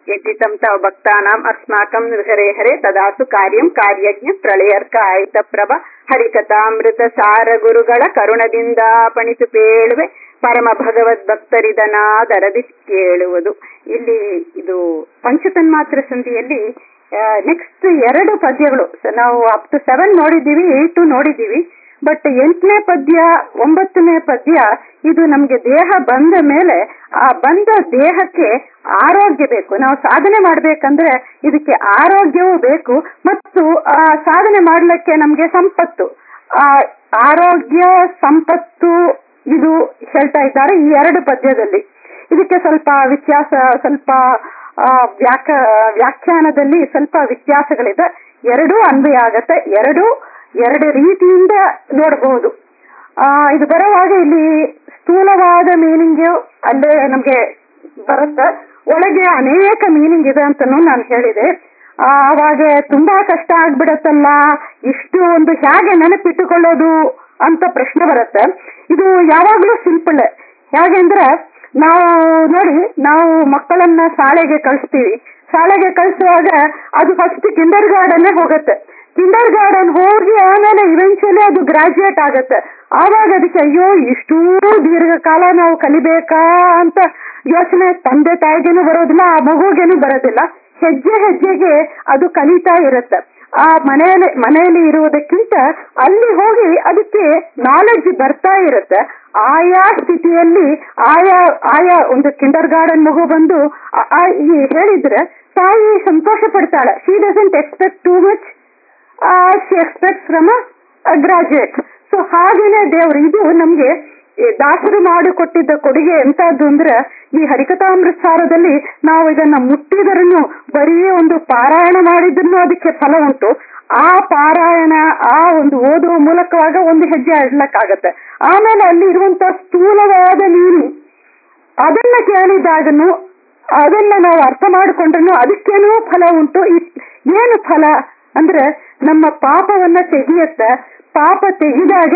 यद्धितं तव भक्तानाम् अस्माकं हरे हरे तदासु कार्यं ಕಾರ್ಯಜ್ಞ ಪ್ರಳಯರ್ಕ ಆಯಿತ ಪ್ರಭ ಹರಿಕಥಾಮೃತ ಸಾರ ಗುರುಗಳ ಕರುಣದಿಂದ ಪಣಿತು ಪೇಳುವೆ ಪರಮ ಭಗವದ್ ಭಕ್ತರಿದನಾದರದಿ ಕೇಳುವುದು ಇಲ್ಲಿ ಇದು ಪಂಚತನ್ಮಾತ್ರ ಸಂಧಿಯಲ್ಲಿ ನೆಕ್ಸ್ಟ್ ಎರಡು ಪದ್ಯಗಳು ಸ- ನಾವು ಅಪ್ ಟು ಸೆವೆನ್ ನೋಡಿದ್ದೀವಿ ಏಟ್ ನೋಡಿದ್ದೀವಿ ಬಟ್ ಎಂಟನೇ ಪದ್ಯ ಒಂಬತ್ತನೇ ಪದ್ಯ ಇದು ನಮ್ಗೆ ದೇಹ ಬಂದ ಮೇಲೆ ಆ ಬಂದ ದೇಹಕ್ಕೆ ಆರೋಗ್ಯ ಬೇಕು ನಾವು ಸಾಧನೆ ಮಾಡ್ಬೇಕಂದ್ರೆ ಇದಕ್ಕೆ ಆರೋಗ್ಯವೂ ಬೇಕು ಮತ್ತು ಆ ಸಾಧನೆ ಮಾಡ್ಲಿಕ್ಕೆ ನಮ್ಗೆ ಸಂಪತ್ತು ಆ ಆರೋಗ್ಯ ಸಂಪತ್ತು ಇದು ಹೇಳ್ತಾ ಇದ್ದಾರೆ ಈ ಎರಡು ಪದ್ಯದಲ್ಲಿ ಇದಕ್ಕೆ ಸ್ವಲ್ಪ ವ್ಯತ್ಯಾಸ ಸ್ವಲ್ಪ ಆ, ವ್ಯಾಕ ವ್ಯಾಖ್ಯಾನದಲ್ಲಿ ಸ್ವಲ್ಪ ವ್ಯತ್ಯಾಸಗಳಿದೆ ಎರಡೂ ಅನ್ವಯ ಆಗತ್ತೆ ಎರಡೂ ಎರಡು ರೀತಿಯಿಂದ ನೋಡಬಹುದು ಆ ಇದು ಬರುವಾಗ ಇಲ್ಲಿ ಸ್ಥೂಲವಾದ ಮೀನಿಂಗ್ ಅಲ್ಲೇ ನಮ್ಗೆ ಬರುತ್ತೆ ಒಳಗೆ ಅನೇಕ ಮೀನಿಂಗ್ ಇದೆ ಅಂತನೂ ನಾನು ಹೇಳಿದೆ ಆ, ಅವಾಗ ತುಂಬಾ ಕಷ್ಟ ಆಗ್ಬಿಡತ್ತಲ್ಲ ಇಷ್ಟು ಒಂದು ಹೇಗೆ ನೆನಪಿಟ್ಟುಕೊಳ್ಳೋದು ಅಂತ ಪ್ರಶ್ನೆ ಬರುತ್ತೆ ಇದು ಯಾವಾಗ್ಲೂ ಸಿಂಪಲ್ ಹೇಗೆಂದ್ರೆ ನಾವು ನೋಡಿ ನಾವು ಮಕ್ಕಳನ್ನ ಶಾಲೆಗೆ ಕಳಿಸ್ತೀವಿ ಶಾಲೆಗೆ ಕಳಿಸುವಾಗ ಅದು ಫಸ್ಟ್ ಕಿಂಡರ್ ಗಾರ್ಡನ್ ಹೋಗುತ್ತೆ ಕಿಂಡರ್ ಗಾರ್ಡನ್ ಹೋಗಿ ಆಮೇಲೆ ಇವೆನ್ಚುಲಿ ಅದು ಗ್ರಾಜುಯೇಟ್ ಆಗತ್ತೆ ಆವಾಗ ಅದಕ್ಕೆ ಅಯ್ಯೋ ಇಷ್ಟೂ ದೀರ್ಘಕಾಲ ನಾವು ಕಲಿಬೇಕಾ ಅಂತ ಯೋಚನೆ ತಂದೆ ತಾಯಿಗೇನು ಬರೋದಿಲ್ಲ ಆ ಮಗುಗೇನು ಬರೋದಿಲ್ಲ ಹೆಜ್ಜೆ ಹೆಜ್ಜೆಗೆ ಅದು ಕಲಿತಾ ಇರುತ್ತೆ ಆ ಮನೆಯಲ್ಲಿ ಮನೆಯಲ್ಲಿ ಇರುವುದಕ್ಕಿಂತ ಅಲ್ಲಿ ಹೋಗಿ ಅದಕ್ಕೆ ನಾಲೆಡ್ಜ್ ಬರ್ತಾ ಇರುತ್ತೆ ಆಯಾ ಸ್ಥಿತಿಯಲ್ಲಿ ಆಯಾ ಆಯಾ ಒಂದು ಕಿಂಡರ್ ಗಾರ್ಡನ್ ಮಗು ಬಂದು ಆ- ಆ ಈ ಹೇಳಿದ್ರೆ ತಾಯಿ ಸಂತೋಷ ಪಡ್ತಾಳೆ she doesn't expect too much she expect from graduate so ಹಾಗೇನೆ ದೇವ್ರು ಇದು ನಮ್ಗೆ ಈ ದಾಸರು ಮಾಡಿಕೊಟ್ಟಿದ್ದ ಕೊಡುಗೆ ಎಂತದ್ದು ಅಂದ್ರೆ ಈ ಹರಿಕಥಾಮೃತ ಸಾರದಲ್ಲಿ ನಾವು ಇದನ್ನ ಮುಟ್ಟಿದರನ್ನು ಬರೀ ಒಂದು ಪಾರಾಯಣ ಮಾಡಿದ್ರು ಅದಕ್ಕೆ ಫಲ ಉಂಟು ಆ ಪಾರಾಯಣ ಆ ಒಂದು ಓದುವ ಮೂಲಕವಾಗ ಒಂದು ಹೆಜ್ಜೆ ಇಡ್ಲಕ್ಕಾಗತ್ತೆ ಆಮೇಲೆ ಅಲ್ಲಿ ಇರುವಂತ ಸ್ಥೂಲವಾದ ನೀನು ಅದನ್ನ ಕೇಳಿದಾಗನು ಅದನ್ನ ನಾವು ಅರ್ಥ ಮಾಡಿಕೊಂಡ್ರು ಅದಕ್ಕೇನೂ ಫಲ ಉಂಟು ಇ- ಏನು ಫಲ ಅಂದ್ರೆ ನಮ್ಮ ಪಾಪವನ್ನ ತೆಗೆಯತ್ತ ಪಾಪ ತೆಗೆದಾಗ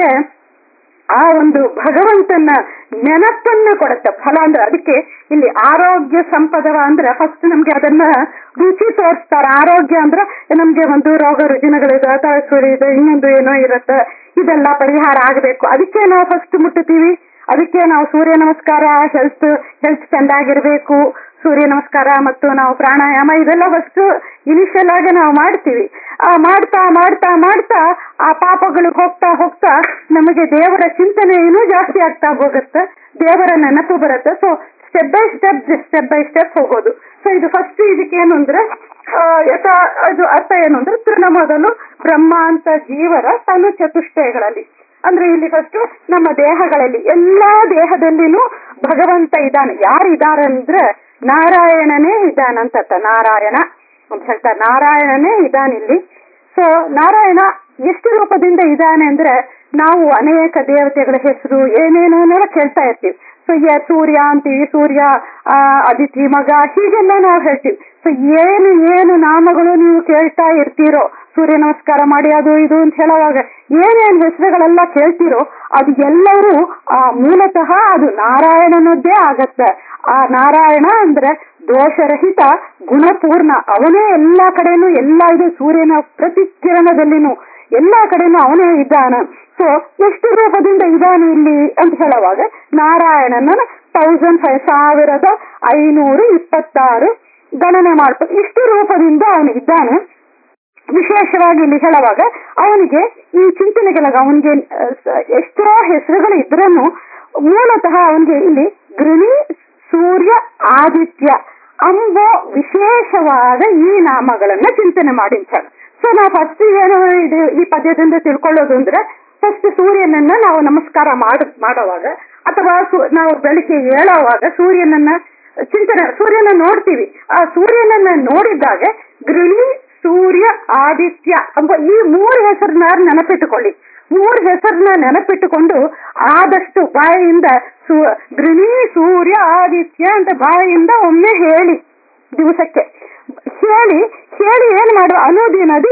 ಆ ಒಂದು ಭಗವಂತನ ನೆನಪನ್ನ ಕೊಡುತ್ತೆ ಫಲ ಅಂದ್ರೆ ಅದಕ್ಕೆ ಇಲ್ಲಿ ಆರೋಗ್ಯ ಸಂಪದವ ಅಂದ್ರೆ ಫಸ್ಟ್ ನಮ್ಗೆ ಅದನ್ನ ರುಚಿ ತೋರಿಸ್ತಾರೆ ಆರೋಗ್ಯ ಅಂದ್ರೆ ನಮ್ಗೆ ಒಂದು ರೋಗ ರುಜಿನಗಳಿದೆ ತಳಸುಳಿ ಇದೆ ಇನ್ನೊಂದು ಏನೋ ಇರುತ್ತೆ ಇದೆಲ್ಲ ಪರಿಹಾರ ಆಗಬೇಕು ಅದಕ್ಕೆ ನಾವು ಫಸ್ಟ್ ಮುಟ್ಟುತ್ತೀವಿ ಅದಕ್ಕೆ ನಾವು ಸೂರ್ಯ ನಮಸ್ಕಾರ ಹೆಲ್ತ್ ಹೆಲ್ತ್ ಚೆಂದಾಗಿರ್ಬೇಕು ಸೂರ್ಯ ನಮಸ್ಕಾರ ಮತ್ತು ನಾವು ಪ್ರಾಣಾಯಾಮ ಇದೆಲ್ಲ ಫಸ್ಟ್ ಇನಿಷಿಯಲ್ ಆಗಿ ನಾವು ಮಾಡ್ತೀವಿ ಆ ಮಾಡ್ತಾ ಮಾಡ್ತಾ ಮಾಡ್ತಾ ಆ ಪಾಪಗಳಿಗೆ ಹೋಗ್ತಾ ಹೋಗ್ತಾ ನಮಗೆ ದೇವರ ಚಿಂತನೆ ಇನ್ನೂ ಜಾಸ್ತಿ ಆಗ್ತಾ ಹೋಗುತ್ತೆ ದೇವರ ನೆನಪು ಬರುತ್ತೆ so step by step step by step ಹೋಗೋದು ಸೊ ಇದು ಫಸ್ಟ್ ಇದಕ್ಕೆ ಏನು ಅಂದ್ರೆ ಆ, ಯಥಾ ಇದು ಅರ್ಥ ಏನು ಅಂದ್ರೆ ತೃಣ ಮೊದಲು ಬ್ರಹ್ಮ ಅಂತ ಜೀವರ ತನು ಚತುಷ್ಟಯಗಳಲ್ಲಿ ಅಂದ್ರೆ ಇಲ್ಲಿ ಫಸ್ಟ್ ನಮ್ಮ ದೇಹಗಳಲ್ಲಿ ಎಲ್ಲಾ ದೇಹದಲ್ಲಿನೂ ಭಗವಂತ ಇದ್ದಾನೆ ಯಾರು ಇದ್ದಾರೆ ಅಂದ್ರೆ ನಾರಾಯಣನೇ ಇದ್ದಾನಂತ ನಾರಾಯಣ ಅಂತ ಹೇಳ್ತಾರೆ ನಾರಾಯಣನೇ ಇದ್ದಾನಿಲ್ಲಿ ಸೊ ನಾರಾಯಣ ಎಷ್ಟು ರೂಪದಿಂದ ಇದ್ದಾನೆ ಅಂದ್ರೆ ನಾವು ಅನೇಕ ದೇವತೆಗಳ ಹೆಸರು ಏನೇನೋ ಕೇಳ್ತಾ ಇರ್ತೀವಿ ಸೊ ಸೂರ್ಯ ಅಂತೀವಿ ಸೂರ್ಯ ಆ ಅದಿತಿ ಮಗ ಹೀಗೆಲ್ಲ ನಾವು ಹೇಳ್ತೀವಿ ಸೊ ಏನು ಏನು ನಾಮಗಳು ನೀವು ಕೇಳ್ತಾ ಇರ್ತೀರೋ ಸೂರ್ಯ ನಮಸ್ಕಾರ ಮಾಡಿ ಅದು ಇದು ಅಂತ ಹೇಳುವಾಗ ಏನೇನ್ ಹೆಸರುಗಳೆಲ್ಲ ಕೇಳ್ತೀರೋ ಅದು ಎಲ್ಲರೂ ಆ ಮೂಲತಃ ಅದು ನಾರಾಯಣನದ್ದೇ ಆಗತ್ತೆ ಆ ನಾರಾಯಣ ಅಂದ್ರೆ ದೋಷರಹಿತ ಗುಣಪೂರ್ಣ ಅವನೇ ಎಲ್ಲಾ ಕಡೆನೂ ಎಲ್ಲಾ ಇದು ಸೂರ್ಯನ ಪ್ರತಿ ಕಿರಣದಲ್ಲಿನೂ ಎಲ್ಲಾ ಕಡೆನೂ ಅವನೇ ಇದ್ದಾನ ಸೊ ಎಷ್ಟು ರೂಪದಿಂದ ಇದ್ದಾನೆ ಇಲ್ಲಿ ಅಂತ ಹೇಳುವಾಗ ನಾರಾಯಣನ ತೌಸಂಡ್ ಫೈವ್ ಸಾವಿರದ ಐನೂರು ಇಪ್ಪತ್ತಾರು ಗಣನೆ ಮಾಡ್ಬೇಕು ಇಷ್ಟು ರೂಪದಿಂದ ಅವನು ಇದ್ದಾನೆ ವಿಶೇಷವಾಗಿ ಇಲ್ಲಿ ಹೇಳುವಾಗ ಅವನಿಗೆ ಈ ಚಿಂತನೆಗಳಿಗೆ ಅವನಿಗೆ ಎಷ್ಟೋ ಹೆಸರುಗಳು ಇದ್ರೂ ಮೂಲತಃ ಅವನಿಗೆ ಇಲ್ಲಿ ಗೃಣಿ ಸೂರ್ಯ ಆದಿತ್ಯ ಅಂಬ ವಿಶೇಷವಾದ ಈ ನಾಮಗಳನ್ನ ಚಿಂತನೆ ಮಾಡಿಂತಾನೆ ಸೊ ನಾವು ಫಸ್ಟ್ ಏನು ಇದು ಈ ಪದ್ಯದಿಂದ ತಿಳ್ಕೊಳ್ಳೋದು ಅಂದ್ರೆ ಫಸ್ಟ್ ಸೂರ್ಯನನ್ನ ನಾವು ನಮಸ್ಕಾರ ಮಾಡ ಮಾಡುವಾಗ ಅಥವಾ ಸು- ನಾವು ಬೆಳಿಗ್ಗೆ ಏಳುವಾಗ ಸೂರ್ಯನನ್ನ ಚಿಂತನೆ ಸೂರ್ಯನ ನೋಡ್ತೀವಿ ಆ ಸೂರ್ಯನನ್ನ ನೋಡಿದಾಗ ಗೃಣಿ ಸೂರ್ಯ ಆದಿತ್ಯ ಎಂಬ ಈ ಮೂರು ಹೆಸರನ್ನ ನೆನಪಿಟ್ಟುಕೊಳ್ಳಿ ಮೂರು ಹೆಸರನ್ನ ನೆನಪಿಟ್ಟುಕೊಂಡು ಆದಷ್ಟು ಬಾಯಿಯಿಂದ ಸು- ಗೃಣಿ ಸೂರ್ಯ ಆದಿತ್ಯ ಅಂತ ಬಾಯಿಯಿಂದ ಒಮ್ಮೆ ಹೇಳಿ ದಿವಸಕ್ಕೆ ಹೇಳಿ ಹೇಳಿ ಏನ್ ಮಾಡುವ ಅನುದಿನದಿ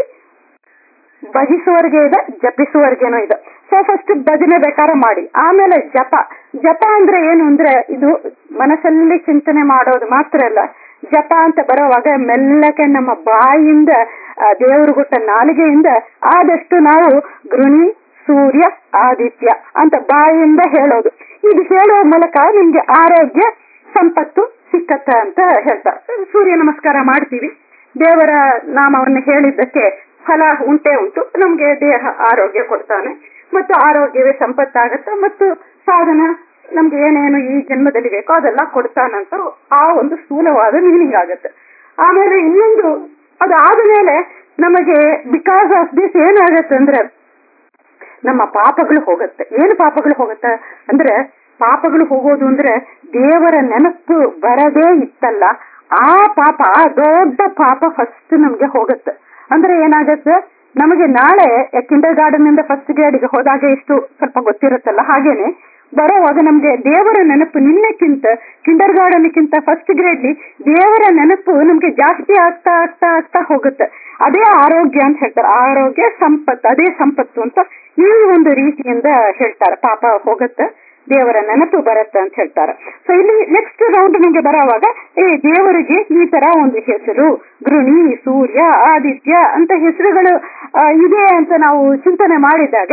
ಭಜಿಸುವವರಿಗೆ ಇದೆ ಜಪಿಸುವವರಿಗೇನೋ ಇದೆ ಸೊ ಫಸ್ಟ್ ಭಜನೆ ಬೇಕಾರ ಮಾಡಿ ಆಮೇಲೆ ಜಪ ಜಪ ಅಂದ್ರೆ ಏನು ಅಂದ್ರೆ ಇದು ಮನಸ್ಸಲ್ಲಿ ಚಿಂತನೆ ಮಾಡೋದು ಮಾತ್ರ ಅಲ್ಲ ಜಪ ಅಂತ ಬರೋವಾಗ ಮೆಲ್ಲಕ್ಕೆ ನಮ್ಮ ಬಾಯಿಯಿಂದ ಆ, ದೇವರು ಕೊಟ್ಟ ನಾಲಿಗೆಯಿಂದ ಆದಷ್ಟು ನಾವು ಗೃಣಿ ಸೂರ್ಯ ಆದಿತ್ಯ ಅಂತ ಬಾಯಿಯಿಂದ ಹೇಳೋದು ಇದು ಹೇಳುವ ಮೂಲಕ ನಿಮ್ಗೆ ಆರೋಗ್ಯ ಸಂಪತ್ತು ಸಿಕ್ಕತ್ತ ಅಂತ ಹೇಳ್ತಾರೆ ಸೂರ್ಯ ನಮಸ್ಕಾರ ಮಾಡ್ತೀವಿ ದೇವರ ನಾಮವನ್ನು ಹೇಳಿದ್ದಕ್ಕೆ ಫಲ ಉಂಟೇ ಉಂಟು ನಮ್ಗೆ ದೇಹ ಆರೋಗ್ಯ ಕೊಡ್ತಾನೆ ಮತ್ತು ಆರೋಗ್ಯವೇ ಸಂಪತ್ತಾಗತ್ತೆ ಮತ್ತು ಸಾಧನ ನಮ್ಗೆ ಏನೇನು ಈ ಜನ್ಮದಲ್ಲಿ ಬೇಕೋ ಅದೆಲ್ಲ ಕೊಡ್ತಾನಂತ ಆ ಒಂದು ಸ್ಥೂಲವಾದ ಮೀನಿಂಗ್ ಆಗುತ್ತೆ ಆಮೇಲೆ ಇನ್ನೊಂದು ಅದು ಆದ್ಮೇಲೆ ನಮಗೆ ಬಿಕಾಸ್ ಆಫ್ ದಿಸ್ ಏನಾಗತ್ತೆ ಅಂದ್ರೆ ನಮ್ಮ ಪಾಪಗಳು ಹೋಗುತ್ತೆ ಏನು ಪಾಪಗಳು ಹೋಗುತ್ತೆ ಅಂದ್ರೆ ಪಾಪಗಳು ಹೋಗೋದು ಅಂದ್ರೆ ದೇವರ ನೆನಪು ಬರದೇ ಇತ್ತಲ್ಲ ಆ ಪಾಪ ಆ ದೊಡ್ಡ ಪಾಪ ಫಸ್ಟ್ ನಮ್ಗೆ ಹೋಗುತ್ತೆ ಅಂದ್ರೆ ಏನಾಗುತ್ತೆ ನಮಗೆ ನಾಳೆ ಕಿಂಡರ್ ಗಾರ್ಡನ್ ಇಂದ ಫಸ್ಟ್ ಗ್ರೇಡ್ಗೆ ಹೋದಾಗ ಇಷ್ಟು ಸ್ವಲ್ಪ ಗೊತ್ತಿರುತ್ತಲ್ಲ ಹಾಗೇನೆ ಬರೋವಾಗ ನಮ್ಗೆ ದೇವರ ನೆನಪು ನಿನ್ನೆಕ್ಕಿಂತ ಕಿಂಡರ್ ಗಾರ್ಡನ್ಕ್ಕಿಂತ ಫಸ್ಟ್ ಗ್ರೇಡ್ಲಿ ದೇವರ ನೆನಪು ನಮ್ಗೆ ಜಾಸ್ತಿ ಆಗ್ತಾ ಆಗ್ತಾ ಆಗ್ತಾ ಹೋಗುತ್ತೆ ಅದೇ ಆರೋಗ್ಯ ಅಂತ ಹೇಳ್ತಾರೆ ಆರೋಗ್ಯ ಸಂಪತ್ತು ಅದೇ ಸಂಪತ್ತು ಅಂತ ಈ ಒಂದು ರೀತಿಯಿಂದ ಹೇಳ್ತಾರೆ ಪಾಪ ಹೋಗುತ್ತೆ ದೇವರ ನೆನಪು ಬರುತ್ತೆ ಅಂತ ಹೇಳ್ತಾರೆ ಸೊ ಇಲ್ಲಿ ನೆಕ್ಸ್ಟ್ ರೌಂಡ್ ನಿಮಗೆ ಬರೋವಾಗ ಈ ದೇವರಿಗೆ ಈ ತರ ಒಂದು ಹೆಸರು ಗೃಣಿ ಸೂರ್ಯ ಆದಿತ್ಯ ಅಂತ ಹೆಸರುಗಳು ಆ, ಇದೆ ಅಂತ ನಾವು ಚಿಂತನೆ ಮಾಡಿದಾಗ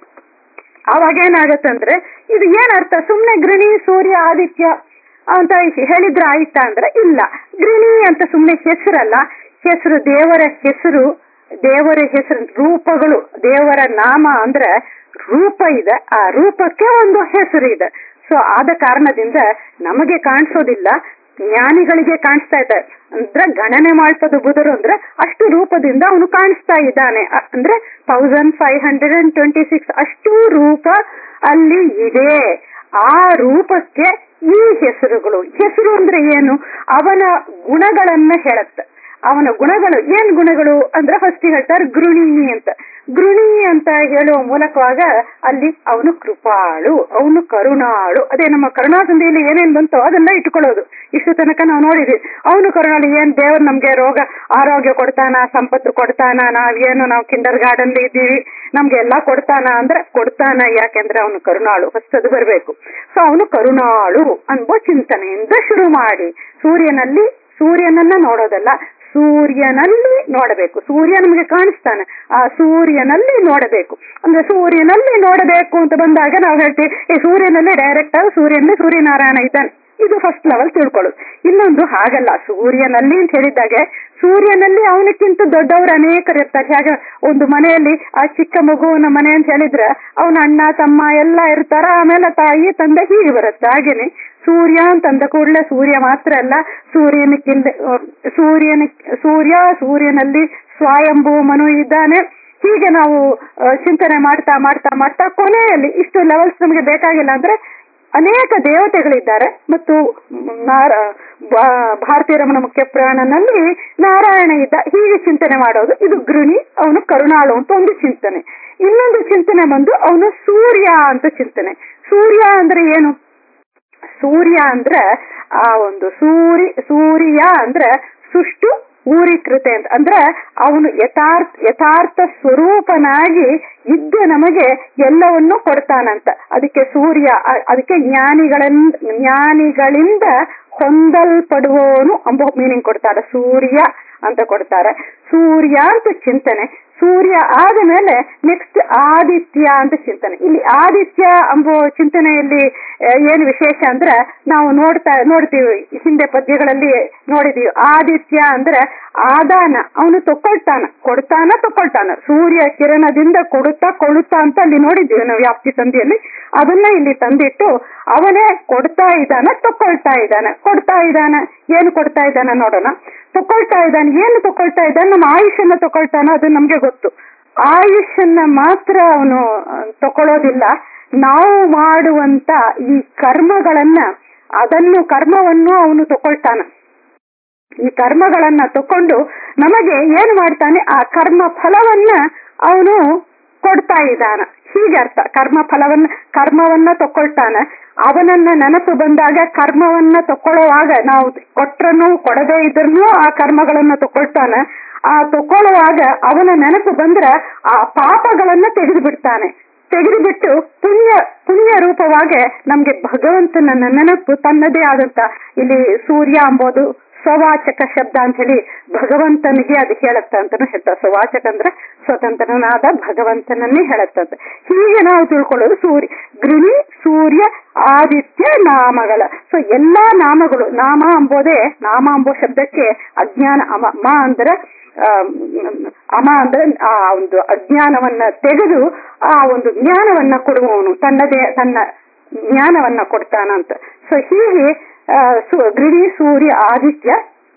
ಅವಾಗ ಏನಾಗತ್ತಂದ್ರೆ ಇದು ಏನ್ ಅರ್ಥ ಸುಮ್ನೆ ಗೃಣಿ ಸೂರ್ಯ ಆದಿತ್ಯ ಅಂತ ಹೇಳಿದ್ರೆ ಆಯ್ತಾ ಅಂದ್ರೆ ಇಲ್ಲ ಗೃಣಿ ಅಂತ ಸುಮ್ನೆ ಹೆಸರಲ್ಲ ಹೆಸರು ದೇವರ ಹೆಸರು ದೇವರ ಹೆಸರು ರೂಪಗಳು ದೇವರ ನಾಮ ಅಂದ್ರೆ ರೂಪ ಇದೆ ಆ ರೂಪಕ್ಕೆ ಒಂದು ಹೆಸರು ಇದೆ ಸೊ ಆದ ಕಾರಣದಿಂದ ನಮಗೆ ಕಾಣಿಸೋದಿಲ್ಲ ಜ್ಞಾನಿಗಳಿಗೆ ಕಾಣಿಸ್ತಾ ಇದೆ ಅಂದ್ರೆ ಗಣನೆ ಮಾಡ್ತದ ಬುಧರು ಅಂದ್ರೆ ಅಷ್ಟು ರೂಪದಿಂದ ಅವನು ಕಾಣಿಸ್ತಾ ಇದ್ದಾನೆ ಅ- ಅಂದ್ರೆ thousand five hundred and twenty six ಅಷ್ಟು ರೂಪ ಅಲ್ಲಿ ಇದೆ ಆ ರೂಪಕ್ಕೆ ಈ ಹೆಸರುಗಳು ಹೆಸರು ಅಂದ್ರೆ ಏನು ಅವನ ಗುಣಗಳನ್ನ ಹೇಳುತ್ತೆ ಅವನ ಗುಣಗಳು ಏನ್ ಗುಣಗಳು ಅಂದ್ರೆ ಫಸ್ಟ್ ಹೇಳ್ತಾರೆ ಗೃಣಿ ಅಂತ ಗೃಣಿ ಅಂತ ಹೇಳುವ ಮೂಲಕವಾಗ ಅಲ್ಲಿ ಅವನು ಕೃಪಾಳು ಅವನು ಕರುಣಾಳು ಅದೇ ನಮ್ಮ ಕರುಣಾಸಂಧಿಯಲ್ಲಿ ಏನೇನ್ ಬಂತೋ ಅದನ್ನ ಇಟ್ಕೊಳ್ಳೋದು ಇಷ್ಟು ತನಕ ನಾವು ನೋಡಿದ್ವಿ ಅವನು ಕರುಣಾಳು ಏನ್ ದೇವ್ರು ನಮ್ಗೆ ರೋಗ ಆರೋಗ್ಯ ಕೊಡ್ತಾನ ಸಂಪತ್ತು ಕೊಡ್ತಾನ ನಾವೇನು ನಾವು ಕಿಂಡರ್ ಗಾರ್ಡನ್ ಇದ್ದೀವಿ ನಮ್ಗೆ ಎಲ್ಲಾ ಕೊಡ್ತಾನ ಅಂದ್ರೆ ಕೊಡ್ತಾನ ಯಾಕೆಂದ್ರೆ ಅವನು ಕರುಣಾಳು ಫಸ್ಟ್ ಅದು ಬರಬೇಕು ಸೊ ಅವನು ಕರುಣಾಳು ಅನ್ಬೋ ಚಿಂತನೆಯಿಂದ ಶುರು ಮಾಡಿ ಸೂರ್ಯನಲ್ಲಿ ಸೂರ್ಯನನ್ನ ನೋಡೋದಲ್ಲ ಸೂರ್ಯನಲ್ಲಿ ನೋಡಬೇಕು ಸೂರ್ಯ ನಮಗೆ ಕಾಣಿಸ್ತಾನೆ ಆ ಸೂರ್ಯನಲ್ಲಿ ನೋಡಬೇಕು ಅಂದ್ರೆ ಸೂರ್ಯನಲ್ಲಿ ನೋಡಬೇಕು ಅಂತ ಬಂದಾಗ ನಾವು ಹೇಳ್ತೀವಿ ಈ ಸೂರ್ಯನಲ್ಲಿ ಡೈರೆಕ್ಟ್ ಆಗಿ ಸೂರ್ಯನಲ್ಲಿ ಸೂರ್ಯನಾರಾಯಣ ಇದ್ದಾನೆ ಇದು ಫಸ್ಟ್ ಲೆವೆಲ್ ತಿಳ್ಕೊಳ್ಳೋದು ಇನ್ನೊಂದು ಹಾಗಲ್ಲ ಸೂರ್ಯನಲ್ಲಿ ಅಂತ ಹೇಳಿದಾಗ ಸೂರ್ಯನಲ್ಲಿ ಅವನಕ್ಕಿಂತ ದೊಡ್ಡವರು ಅನೇಕರು ಇರ್ತಾರೆ ಹಾಗೆ ಒಂದು ಮನೆಯಲ್ಲಿ ಆ ಚಿಕ್ಕ ಮಗುವಿನ ಮನೆ ಅಂತ ಹೇಳಿದ್ರೆ ಅವನ ಅಣ್ಣ ತಮ್ಮ ಎಲ್ಲ ಇರ್ತಾರ ಆಮೇಲೆ ತಾಯಿ ತಂದೆ ಹೀಗೆ ಬರುತ್ತೆ ಹಾಗೇನೆ ಸೂರ್ಯ ಅಂತಂದ ಕೂಡಲೇ ಸೂರ್ಯ ಮಾತ್ರ ಅಲ್ಲ ಸೂರ್ಯನಕ್ಕಿಂತ ಸೂರ್ಯನ ಸೂರ್ಯ ಸೂರ್ಯನಲ್ಲಿ ಸ್ವಯಂಭೂ ಮನು ಇದ್ದಾನೆ ಹೀಗೆ ನಾವು ಆ, ಚಿಂತನೆ ಮಾಡ್ತಾ ಮಾಡ್ತಾ ಮಾಡ್ತಾ ಕೊನೆಯಲ್ಲಿ ಇಷ್ಟು ಲೆವೆಲ್ಸ್ ನಮಗೆ ಬೇಕಾಗಿಲ್ಲ ಅಂದ್ರೆ ಅನೇಕ ದೇವತೆಗಳಿದ್ದಾರೆ ಮತ್ತು ನಾರ ಬಾ- ಭಾರತೀಯ ರಮಣ ಮುಖ್ಯ ಪ್ರಾಣನಲ್ಲಿ ನಾರಾಯಣ ಇದ್ದ ಹೀಗೆ ಚಿಂತನೆ ಮಾಡೋದು ಇದು ಗೃಣಿ ಅವನು ಕರುಣಾಳು ಅಂತ ಒಂದು ಚಿಂತನೆ ಇನ್ನೊಂದು ಚಿಂತನೆ ಬಂದು ಅವನು ಸೂರ್ಯ ಅಂತ ಚಿಂತನೆ ಸೂರ್ಯ ಅಂದ್ರೆ ಏನು ಸೂರ್ಯ ಅಂದ್ರೆ ಆ ಒಂದು ಸೂರಿ ಸೂರ್ಯ ಅಂದ್ರೆ ಸುಷ್ಟು ಊರಿಕೃತೆ ಅಂತ ಅಂದ್ರೆ ಅವನು ಯಥಾರ್ಥ ಯಥಾರ್ಥ ಸ್ವರೂಪನಾಗಿ ಇದ್ದು ನಮಗೆ ಎಲ್ಲವನ್ನೂ ಕೊಡ್ತಾನಂತ ಅದಕ್ಕೆ ಸೂರ್ಯ ಅ- ಅದಕ್ಕೆ ಜ್ಞಾನಿಗಳಿಂದ ಜ್ಞಾನಿಗಳಿಂದ ಹೊಂದಲ್ಪಡುವವನು ಎಂಬ ಮೀನಿಂಗ್ ಕೊಡ್ತಾರೆ ಸೂರ್ಯ ಅಂತ ಕೊಡ್ತಾರೆ ಸೂರ್ಯ ಅಂತ ಚಿಂತನೆ ಸೂರ್ಯ ಆದ ಮೇಲೆ ನೆಕ್ಸ್ಟ್ ಆದಿತ್ಯ ಅಂತ ಚಿಂತನೆ ಇಲ್ಲಿ ಆದಿತ್ಯ ಎಂಬ ಚಿಂತನೆಯಲ್ಲಿ ಆ, ಏನು ವಿಶೇಷ ಅಂದ್ರೆ ನಾವು ನೋಡ್ತಾ ನೋಡ್ತೀವಿ ಹಿಂದೆ ಪದ್ಯಗಳಲ್ಲಿ ನೋಡಿದೀವಿ ಆದಿತ್ಯ ಅಂದ್ರೆ ಆದಾನ ಅವನು ತಕೊಳ್ತಾನ ಕೊಡ್ತಾನ ತಕೊಳ್ತಾನ ಸೂರ್ಯ ಕಿರಣದಿಂದ ಕೊಡುತ್ತಾ ಕೊಡುತ್ತಾ ಅಂತ ಅಲ್ಲಿ ನೋಡಿದ್ದೀವಿ ನಾವು ವ್ಯಾಪ್ತಿ ಸಂಧಿಯಲ್ಲಿ ಅದನ್ನ ಇಲ್ಲಿ ತಂದಿಟ್ಟು ಅವನೇ ಕೊಡ್ತಾ ಇದ್ದಾನ ತಕೊಳ್ತಾ ಇದ್ದಾನೆ ಕೊಡ್ತಾ ಇದ್ದಾನ ಏನು ಕೊಡ್ತಾ ಇದ್ದಾನ ನೋಡೋಣ ತಕೊಳ್ತಾ ಇದ್ದಾನೆ ಏನು ತಕೊಳ್ತಾ ಇದ್ದಾನೆ ನಮ್ಮ ಆಯುಷನ್ನ ತಕೊಳ್ತಾನ ಅದು ನಮ್ಗೆ ಗೊತ್ತು ಆಯುಷನ್ನ ಮಾತ್ರ ಅವನು ಆ, ತಕೊಳ್ಳೋದಿಲ್ಲ ನಾವು ಮಾಡುವಂತ ಈ ಕರ್ಮಗಳನ್ನ ಅದನ್ನು ಕರ್ಮವನ್ನು ಅವನು ತಕೊಳ್ತಾನ ಈ ಕರ್ಮಗಳನ್ನ ತಕೊಂಡು ನಮಗೆ ಏನ್ ಮಾಡ್ತಾನೆ ಆ ಕರ್ಮ ಫಲವನ್ನ ಅವನು ಕೊಡ್ತಾ ಇದ್ದಾನ ಹೀಗೆ ಅರ್ಥ ಕರ್ಮ ಫಲವನ್ನ ಕರ್ಮವನ್ನ ತಕೊಳ್ತಾನೆ ಅವನನ್ನ ನೆನಪು ಬಂದಾಗ ಕರ್ಮವನ್ನ ತಕೊಳ್ಳುವಾಗ ನಾವು ಕೊಟ್ರನು ಕೊಡದೇ ಇದ್ರೂ ಆ ಕರ್ಮಗಳನ್ನ ತಕೊಳ್ತಾನೆ ಆ ತಕೊಳ್ಳುವಾಗ ಅವನ ನೆನಪು ಬಂದ್ರೆ ಆ ಪಾಪಗಳನ್ನ ತೆಗೆದು ಬಿಡ್ತಾನೆ ತೆಗೆದು ಬಿಟ್ಟು ಪುಣ್ಯ ಪುಣ್ಯ ರೂಪವಾಗಿ ನಮ್ಗೆ ಭಗವಂತನ ನೆನಪು ತನ್ನದೇ ಆದಂತ ಇಲ್ಲಿ ಸೂರ್ಯ ಅಂಬೋದು ಸ್ವವಾಚಕ ಶಬ್ದ ಅಂತ ಹೇಳಿ ಭಗವಂತನಿಗೆ ಅದು ಹೇಳತ್ತ ಅಂತಾನು ಹೇಳ್ತಾರೆ ಸ್ವವಾಚಕ ಅಂದ್ರೆ ಸ್ವತಂತ್ರನಾದ ಭಗವಂತನನ್ನೇ ಹೇಳತ್ತಂತೆ ಹೀಗೆ ನಾವು ತಿಳ್ಕೊಳ್ಳೋದು ಸೂರ್ಯ ಗೃಣಿ ಸೂರ್ಯ ಆದಿತ್ಯ ನಾಮಗಳ ಸೊ ಎಲ್ಲಾ ನಾಮಗಳು ನಾಮ ಅಂಬೋದೇ ನಾಮ ಅಂಬೋ ಶಬ್ದಕ್ಕೆ ಅಜ್ಞಾನ ಅಮ ಮ ಅಂದ್ರೆ ಆ, ಅಮ ಅಂದ್ರೆ ಆ ಒಂದು ಅಜ್ಞಾನವನ್ನ ತೆಗೆದು ಆ ಒಂದು ಜ್ಞಾನವನ್ನ ಕೊಡುವವನು ತನ್ನದೇ ತನ್ನ ಜ್ಞಾನವನ್ನ ಕೊಡ್ತಾನಂತ ಸೊ ಹೀಗೆ ಆ, ಸು- ಗೃಹಿ ಸೂರ್ಯ ಆದಿತ್ಯ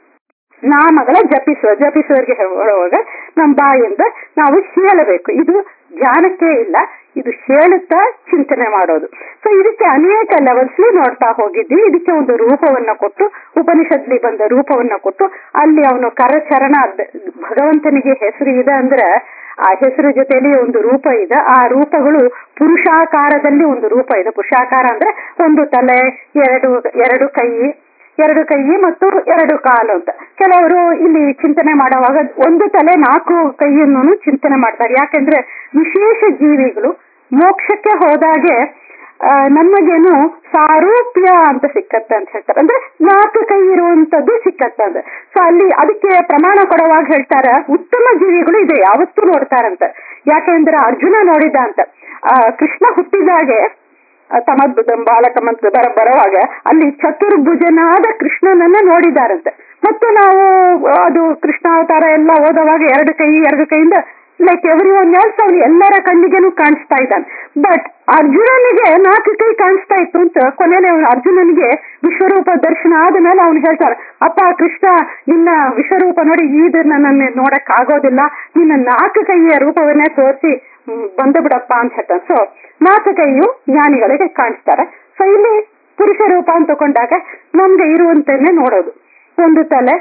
ನಾಮಗಳ ಜಪಿಸುವ ಜಪಿಸುವವರಿಗೆ ಹೇಳುವಾಗ ನಮ್ಮ ಬಾಯಿಂದ ನಾವು ಹೇಳಬೇಕು ಇದು ಧ್ಯಾನಕ್ಕೆ ಇಲ್ಲ ಇದು ಹೇಳುತ್ತಾ ಚಿಂತನೆ ಮಾಡೋದು ಸೊ ಇದಕ್ಕೆ ಅನೇಕ ಲೆವೆಲ್ಸ್ ನೋಡ್ತಾ ಹೋಗಿದ್ವಿ ಇದಕ್ಕೆ ಒಂದು ರೂಪವನ್ನ ಕೊಟ್ಟು ಉಪನಿಷತ್ಲಿ ಬಂದ ರೂಪವನ್ನ ಕೊಟ್ಟು ಅಲ್ಲಿ ಅವನು ಕರಚರಣ ಅದ್- ಭಗವಂತನಿಗೆ ಹೆಸರು ಇದೆ ಅಂದ್ರೆ ಆ ಹೆಸರು ಜೊತೆಲಿ ಒಂದು ರೂಪ ಇದೆ ಆ ರೂಪಗಳು ಪುರುಷಾಕಾರದಲ್ಲಿ ಒಂದು ರೂಪ ಇದೆ ಪುರುಷಾಕಾರ ಅಂದ್ರೆ ಒಂದು ತಲೆ ಎರಡು ಎರಡು ಕೈ ಎರಡು ಕೈ ಮತ್ತು ಎರಡು ಕಾಲು ಅಂತ ಕೆಲವರು ಇಲ್ಲಿ ಚಿಂತನೆ ಮಾಡುವಾಗ ಒಂದು ತಲೆ ನಾಲ್ಕು ಕೈಯನ್ನು ಚಿಂತನೆ ಮಾಡ್ತಾರೆ ಯಾಕೆಂದ್ರೆ ವಿಶೇಷ ಜೀವಿಗಳು ಮೋಕ್ಷಕ್ಕೆ ಹೋದಾಗೆ ಆ, ನಮಗೇನು ಸಾರೂಪ್ಯ ಅಂತ ಸಿಕ್ಕತ್ತೆ ಅಂತ ಹೇಳ್ತಾರೆ ಅಂದ್ರೆ ನಾಲ್ಕು ಕೈ ಇರುವಂತದ್ದು ಸಿಕ್ಕತ್ತೆ ಅಂತ ಸೊ ಅಲ್ಲಿ ಅದಕ್ಕೆ ಪ್ರಮಾಣ ಕೊಡುವಾಗ ಹೇಳ್ತಾರ ಉತ್ತಮ ಜೀವಿಗಳು ಇದೆ ಯಾವತ್ತೂ ನೋಡ್ತಾರಂತ ಯಾಕೆಂದ್ರೆ ಅರ್ಜುನ ನೋಡಿದ ಅಂತ ಆ, ಕೃಷ್ಣ ಹುಟ್ಟಿದಾಗೆ ತಮದ್ಭುತಂ ಬಾಲಕಮಂತ ಬರ ಬರುವಾಗ ಅಲ್ಲಿ ಚತುರ್ಭುಜನಾದ ಕೃಷ್ಣನನ್ನ ನೋಡಿದಾರಂತೆ ಮತ್ತು ನಾವು ಅದು ಕೃಷ್ಣಾವತಾರ ಎಲ್ಲ ಓದುವಾಗ ಎರಡು ಕೈ ಎರಡು ಕೈಯಿಂದ ಲೈಕ್ ಎವ್ರಿ ಒನ್ ಎಲ್ಸ್ ಅವ್ನು ಎಲ್ಲರ ಕಣ್ಣಿಗೆನೂ ಕಾಣಿಸ್ತಾ ಇದ್ದಾನೆ ಬಟ್ ಅರ್ಜುನನಿಗೆ ನಾಲ್ಕು ಕೈ ಕಾಣಿಸ್ತಾ ಇತ್ತು ಅಂತ ಕೊನೆಯಲ್ಲಿ ಅವ್ನು ಅರ್ಜುನನಿಗೆ ವಿಶ್ವರೂಪ ದರ್ಶನ ಆದ ಮೇಲೆ ಅವ್ನು ಹೇಳ್ತಾನೆ ಅಪ್ಪ ಕೃಷ್ಣ ನಿನ್ನ ವಿಶ್ವರೂಪ ನೋಡಿ ಇದು ನನ್ನ ನೋಡಕ್ ಆಗೋದಿಲ್ಲ ನಿನ್ನ ನಾಲ್ಕು ಕೈಯ ರೂಪವನ್ನೇ ತೋರಿಸಿ ಬಂದು ಬಿಡಪ್ಪ ಅಂತ ಹೇಳ್ತಾನೆ ಸೊ ನಾಲ್ಕು ಕೈಯು ಜ್ಞಾನಿಗಳಿಗೆ ಕಾಣಿಸ್ತಾರೆ ಸೊ ಇಲ್ಲಿ ಪುರುಷ ರೂಪ ಅಂತ ತಗೊಂಡಾಗ ನಮ್ಗೆ ಇರುವಂತನ್ನೇ ನೋಡೋದು ಒಂದು ತಲೆ